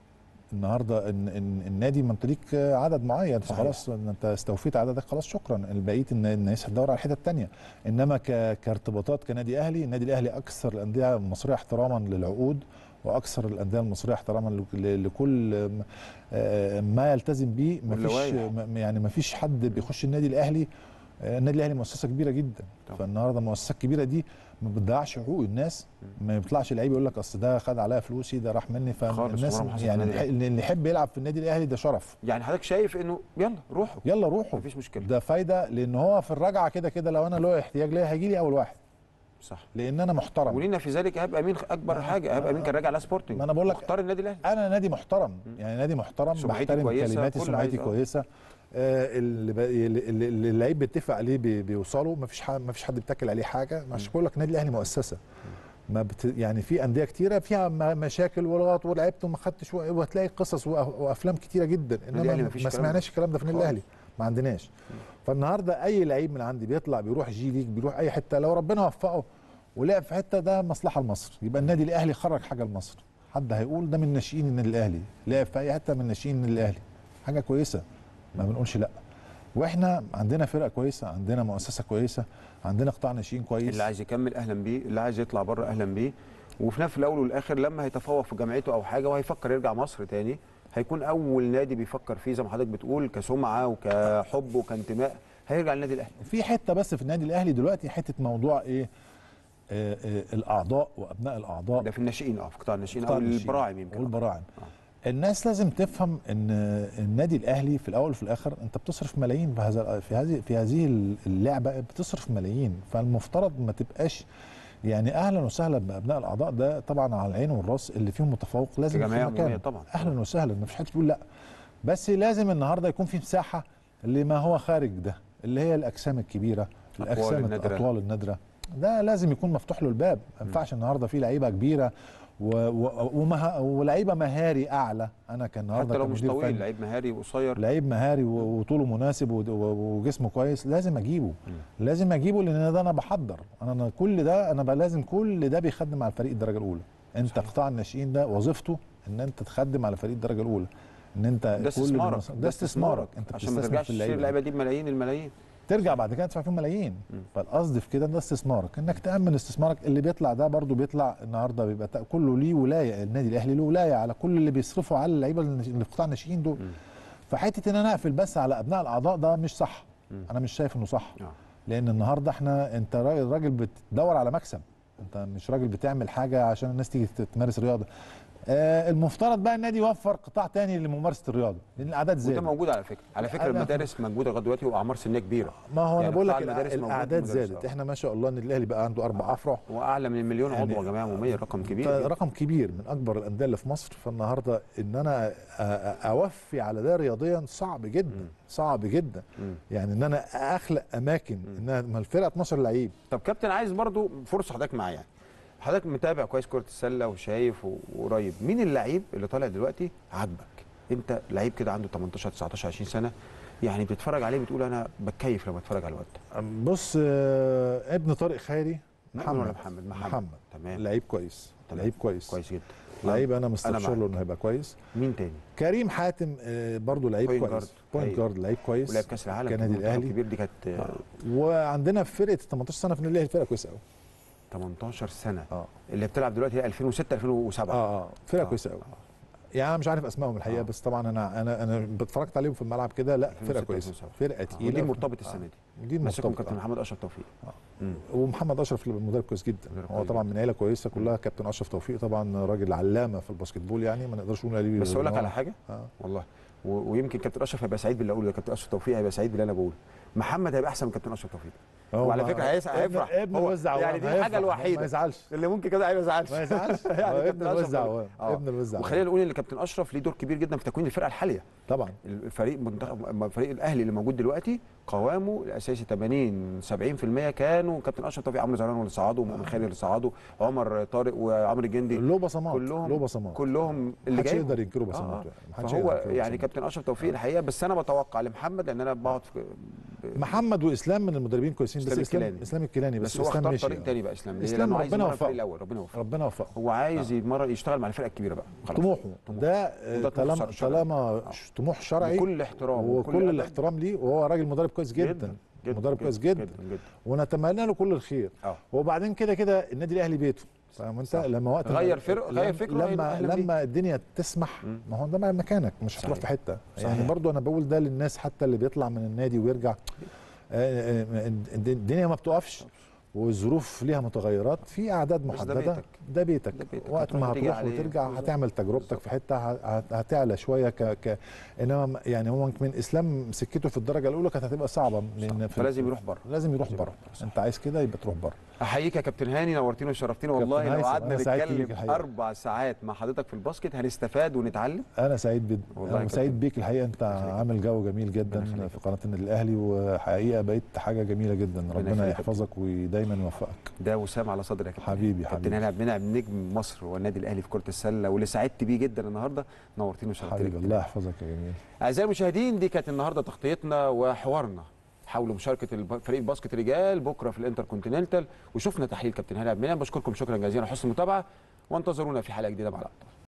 النهارده إن إن النادي ما انت ليك عدد معين صحيح. خلاص ان انت استوفيت عددك خلاص شكرا البقيه إن- الناس هتدور على الحته الثانيه انما ك- كارتباطات كنادي اهلي النادي الاهلي اكثر الانديه المصريه احتراما للعقود واكثر الانديه المصريه احتراما لك- ل- لكل م- آه، ما يلتزم به ما فيش واللوائح. م- يعني ما فيش حد بيخش النادي الاهلي آه، النادي الاهلي مؤسسه كبيره جدا طبعا. فالنهارده المؤسسه الكبيره دي ما بتضيعش حقوق الناس ما يطلعش لعيب يقول لك اصل ده خد عليا فلوسي ده راح مني خالص، فالناس عمرها ما حصلت في يعني النادي الأهلي. اللي يحب يلعب في النادي الاهلي ده شرف يعني حضرتك شايف انه يلا روحوا يلا روحوا مفيش مشكله ده فايده لان هو في الرجعه كده كده لو انا له احتياج ليا هيجي لي اول واحد صح لان انا محترم ولينا في ذلك ايهاب امين اكبر حاجه ايهاب امين كان راجع على سبورتنج ما أنا بقول لك- مختار النادي الاهلي انا نادي محترم يعني نادي محترم سمعتي بحترم كويسة، كلماتي كل سمعتي عايز- آه. كويسه آه، اللي ب- اللي اللي اللعيب بيتفق عليه بي- بيوصلوا ما فيش ما فيش حد بيتكل عليه حاجه مش بقول لك النادي الاهلي مؤسسه ما بت يعني في انديه كتيره فيها م- مشاكل ولغط ولعبت وما خدتش و- وهتلاقي قصص وأ- وافلام كتيره جدا الأهلي انما مفيش ما الكلام ده. سمعناش الكلام ده في النادي خالص. الاهلي ما عندناش فالنهارده اي لعيب من عندي بيطلع بيروح جي ليج بيروح اي حته لو ربنا وفقه ولعب في حته ده مصلحه لمصر يبقى النادي الاهلي خرج حاجه لمصر حد هيقول ده من ناشئين النادي الاهلي لعب في اي حته من ناشئين النادي الاهلي حاجه كويسه ما بنقولش لا واحنا عندنا فرقه كويسه عندنا مؤسسه كويسه عندنا قطاع ناشئين كويس اللي عايز يكمل اهلا بيه اللي عايز يطلع بره اهلا بيه وفي نفس الاول والاخر لما هيتفوق في جامعته او حاجه وهيفكر يرجع مصر تاني هيكون اول نادي بيفكر فيه زي ما حضرتك بتقول كسمعه وكحب وكانتماء هيرجع للنادي الاهلي في حته بس في النادي الاهلي دلوقتي حته موضوع ايه آه آه الاعضاء وابناء الاعضاء ده في الناشئين اه في قطاع الناشئين قطاع او الناشئين البراعم يمكن والبراعم الناس لازم تفهم ان النادي الاهلي في الاول وفي الاخر انت بتصرف ملايين في هذا في هذه في هذه اللعبه بتصرف ملايين فالمفترض ما تبقاش يعني اهلا وسهلا بابناء الاعضاء ده طبعا على العين والراس اللي فيهم متفوق لازم في جمعية يكون مكانه. عمومية طبعا. اهلا وسهلا ما فيش حد بيقول لا بس لازم النهارده يكون في مساحه لما هو خارج ده اللي هي الاجسام الكبيره أطوال الاجسام النادرة. الاطوال النادره ده لازم يكون مفتوح له الباب ما ينفعش النهارده في لعيبه كبيره و... و... ومه... ولعيبه مهاري اعلى انا كان النهارده حتى لو مش كمدير طويل فني، لعيب مهاري وقصير لعيب مهاري و- وطوله مناسب و- و- وجسمه كويس لازم اجيبه لازم اجيبه لان ده انا بحضر انا أنا كل ده انا بقى لازم كل ده بيخدم على الفريق الدرجه الاولى انت صحيح. قطاع الناشئين ده وظيفته ان انت تخدم على فريق الدرجه الاولى ان انت ده كل استثمارك المص- ده استثمارك انت عشان ما بتستثمر ترجعش في تشتري اللعيبه اللعيبه دي بملايين الملايين ترجع بعد كده تدفع فيهم ملايين فالقصد في كده ده استثمارك انك تامن استثمارك اللي بيطلع ده برضو بيطلع النهارده بيبقى تا- كله ليه ولايه النادي الاهلي له ولايه على كل اللي بيصرفوا على اللعيبه اللي في قطاع الناشئين دول فحته ان انا اقفل بس على ابناء الاعضاء ده مش صح انا مش شايف انه صح آه. لان النهارده احنا انت راجل راجل بتدور على مكسب انت مش راجل بتعمل حاجه عشان الناس تيجي تمارس رياضه آه المفترض بقى النادي يوفر قطاع تاني لممارسه الرياضه لان الاعداد وده زادت موجود على فكره على فكره أنا- المدارس موجوده لغايه دلوقتي واعمار سنيه كبيره ما هو انا يعني بقول لك قطاع المدارس الأع- موجود الاعداد في المدارس، زادت آه. احنا ما شاء الله النادي الاهلي بقى عنده اربع افرع واعلى من المليون يعني- عضو يا جماعه ومية رقم كبير ده جدا. رقم كبير من اكبر الانديه اللي في مصر فالنهارده ان انا أ- أ- اوفي على ده رياضيا صعب جدا مم. صعب جدا مم. يعني ان انا اخلق اماكن انها ما الفرقه 12 لعيب طب كابتن عايز برضو فرصه حضرتك معايا يعني حضرتك متابع كويس كره السله وشايف و- وقريب مين اللعيب اللي طالع دلوقتي عاجبك انت لعيب كده عنده 18 19 20 سنه يعني بتتفرج عليه بتقول انا بتكيف لما اتفرج على الواد ده بص آه، ابن طارق خيري محمد ولا محمد محمد محمد تمام لعيب كويس تمام. لعيب كويس كويس جدا لعيب انا أنا مستبشر له معاك. انه هيبقى كويس مين تاني كريم حاتم آه، برضو لعيب بوينت كويس جارد. بوينت أيوة. جارد لعيب كويس ولعب كاس العالم كان في نادي المنتخب الاهلي الكبير دي كانت آه، وعندنا في فرقه 18 سنه في النادي الاهلي فرقه كويسه قوي 18 سنه اه اللي بتلعب دلوقتي هي 2006 2007 اه اه فرقه آه. كويسه قوي يعني انا مش عارف اسمائهم الحقيقه آه. بس طبعا انا انا انا اتفرجت عليهم في الملعب كده لا 2006 فرقه كويسه 2007. فرقه آه، تقيله ودي مرتبط السنه دي ودي مسكهم مرتبطه كابتن محمد اشرف توفيق آه. مم. ومحمد اشرف مدرب كويس جدا مدرب هو كويس طبعا جدا. من عيله كويسه كلها كابتن اشرف توفيق طبعا راجل علامه في الباسكت بول يعني ما نقدرش نقول عليه بس اقول لك إن هو- على حاجه آه. والله و- ويمكن كابتن اشرف هيبقى سعيد باللي اقوله ده كابتن اشرف توفيق هيبقى سعيد باللي انا بقوله محمد هيبقى احسن من كابتن اشرف توفيق هو وعلى ما- فكرة هيس- ابن- هيفرح. ابن هو- الوز عوام يعني دي هيفرح، الحاجة الوحيدة. ما يزعلش اللي ممكن كده هيبقى زعلش ما يزعلش يعني هو كابتن ابن الوز أشرف عوام آه. ابن الوز عوام وخلينا نقول ان كابتن اشرف ليه دور كبير جدا في تكوين الفرقه الحاليه طبعا الفريق منتخب فريق الاهلي اللي موجود دلوقتي قوامه الاساسي 80 70% كانوا كابتن اشرف توفيق عمرو زهران اللي صعدوا ومؤمن خيري اللي صعدوا عمر طارق وعمرو الجندي له بصمات كلهم له بصمات كلهم اللي محدش جايبهم. يقدر ينكره آه، بصماته آه. يعني محدش فهو يقدر ينكره يعني بصماته. كابتن اشرف توفيق الحقيقه بس انا بتوقع لمحمد لان انا بقعد في محمد واسلام من المدربين كويسين بس إسلام اسلام الكيلاني. اسلام الكيلاني بس بس, هو اسلام اختار مشي طريق تاني بقى اسلام ليه؟ إسلام لأنه عايز ربنا يمرن الفريق يوفقه. الاول ربنا يوفقه ربنا يوفقه هو عايز يتمرن يشتغل مع الفرقه الكبيره بقى خلاص طموحه طموح. ده آه، وده طموح طالما شرعي. طالما طموح شرعي بكل احترام وكل أدب. الاحترام ليه وهو راجل مدرب كويس جدا, مدرب كويس جدا, جدا جدا ونتمنى له كل الخير اه وبعدين كده كده النادي الاهلي بيته فاهم انت صح. لما وقت غير ما- فرق- لما- غير فكره، غير لما أهلاً بيه. لما الدنيا تسمح مم. ما هو ده مكانك مش هتروح صحيح. في حته صحيح. يعني برضو انا بقول ده للناس حتى اللي بيطلع من النادي ويرجع آه، آه، الد- الدنيا ما بتقفش والظروف ليها متغيرات في اعداد بس ده محدده بيتك. ده بيتك, ده بيتك. وقت هتروح ما وتيجي هتروح عليه. وترجع بالظبط. هتعمل تجربتك بالظبط. في حته هت- هتعلى شويه ك, ك انما يعني هو من اسلام سكته في الدرجه الاولى كانت هتبقى صعبه لان في فلازم يروح بره لازم يروح لازم بره يروح بره، صح. انت عايز كده يبقى تروح بره احييك يا كابتن هاني نورتينا وشرفتينا كابتن والله لو هيثم، قعدنا أنا سعيد بيك نتكلم الحقيقة. اربع ساعات مع حضرتك في الباسكت هنستفاد ونتعلم انا سعيد بد... والله يا انا سعيد كابتن. بيك الحقيقه انت يخليك. عامل جو جميل جدا ربنا يخليك. في قناه النادي الاهلي وحقيقه بقيت حاجه جميله جدا يخليك ربنا يا يحفظك ودايما يوفقك ده وسام على صدرك يا كابتن حبيبي كابتن حبيبي هاني عبد المنعم نجم مصر والنادي الاهلي في كره السله واللي سعدت بيه جدا النهارده نورتينا وشرفتينا حبيبي كابتن الله يحفظك يا جميل اعزائي المشاهدين دي كانت النهارده تغطيتنا وحوارنا حول مشاركه الب- فريق الباسكت رجال بكره في الانتر كونتيننتال وشفنا تحليل كابتن هاني عبد المنعم بشكركم شكرا جزيلا على حسن المتابعه وانتظرونا في حلقه جديده مع الابطال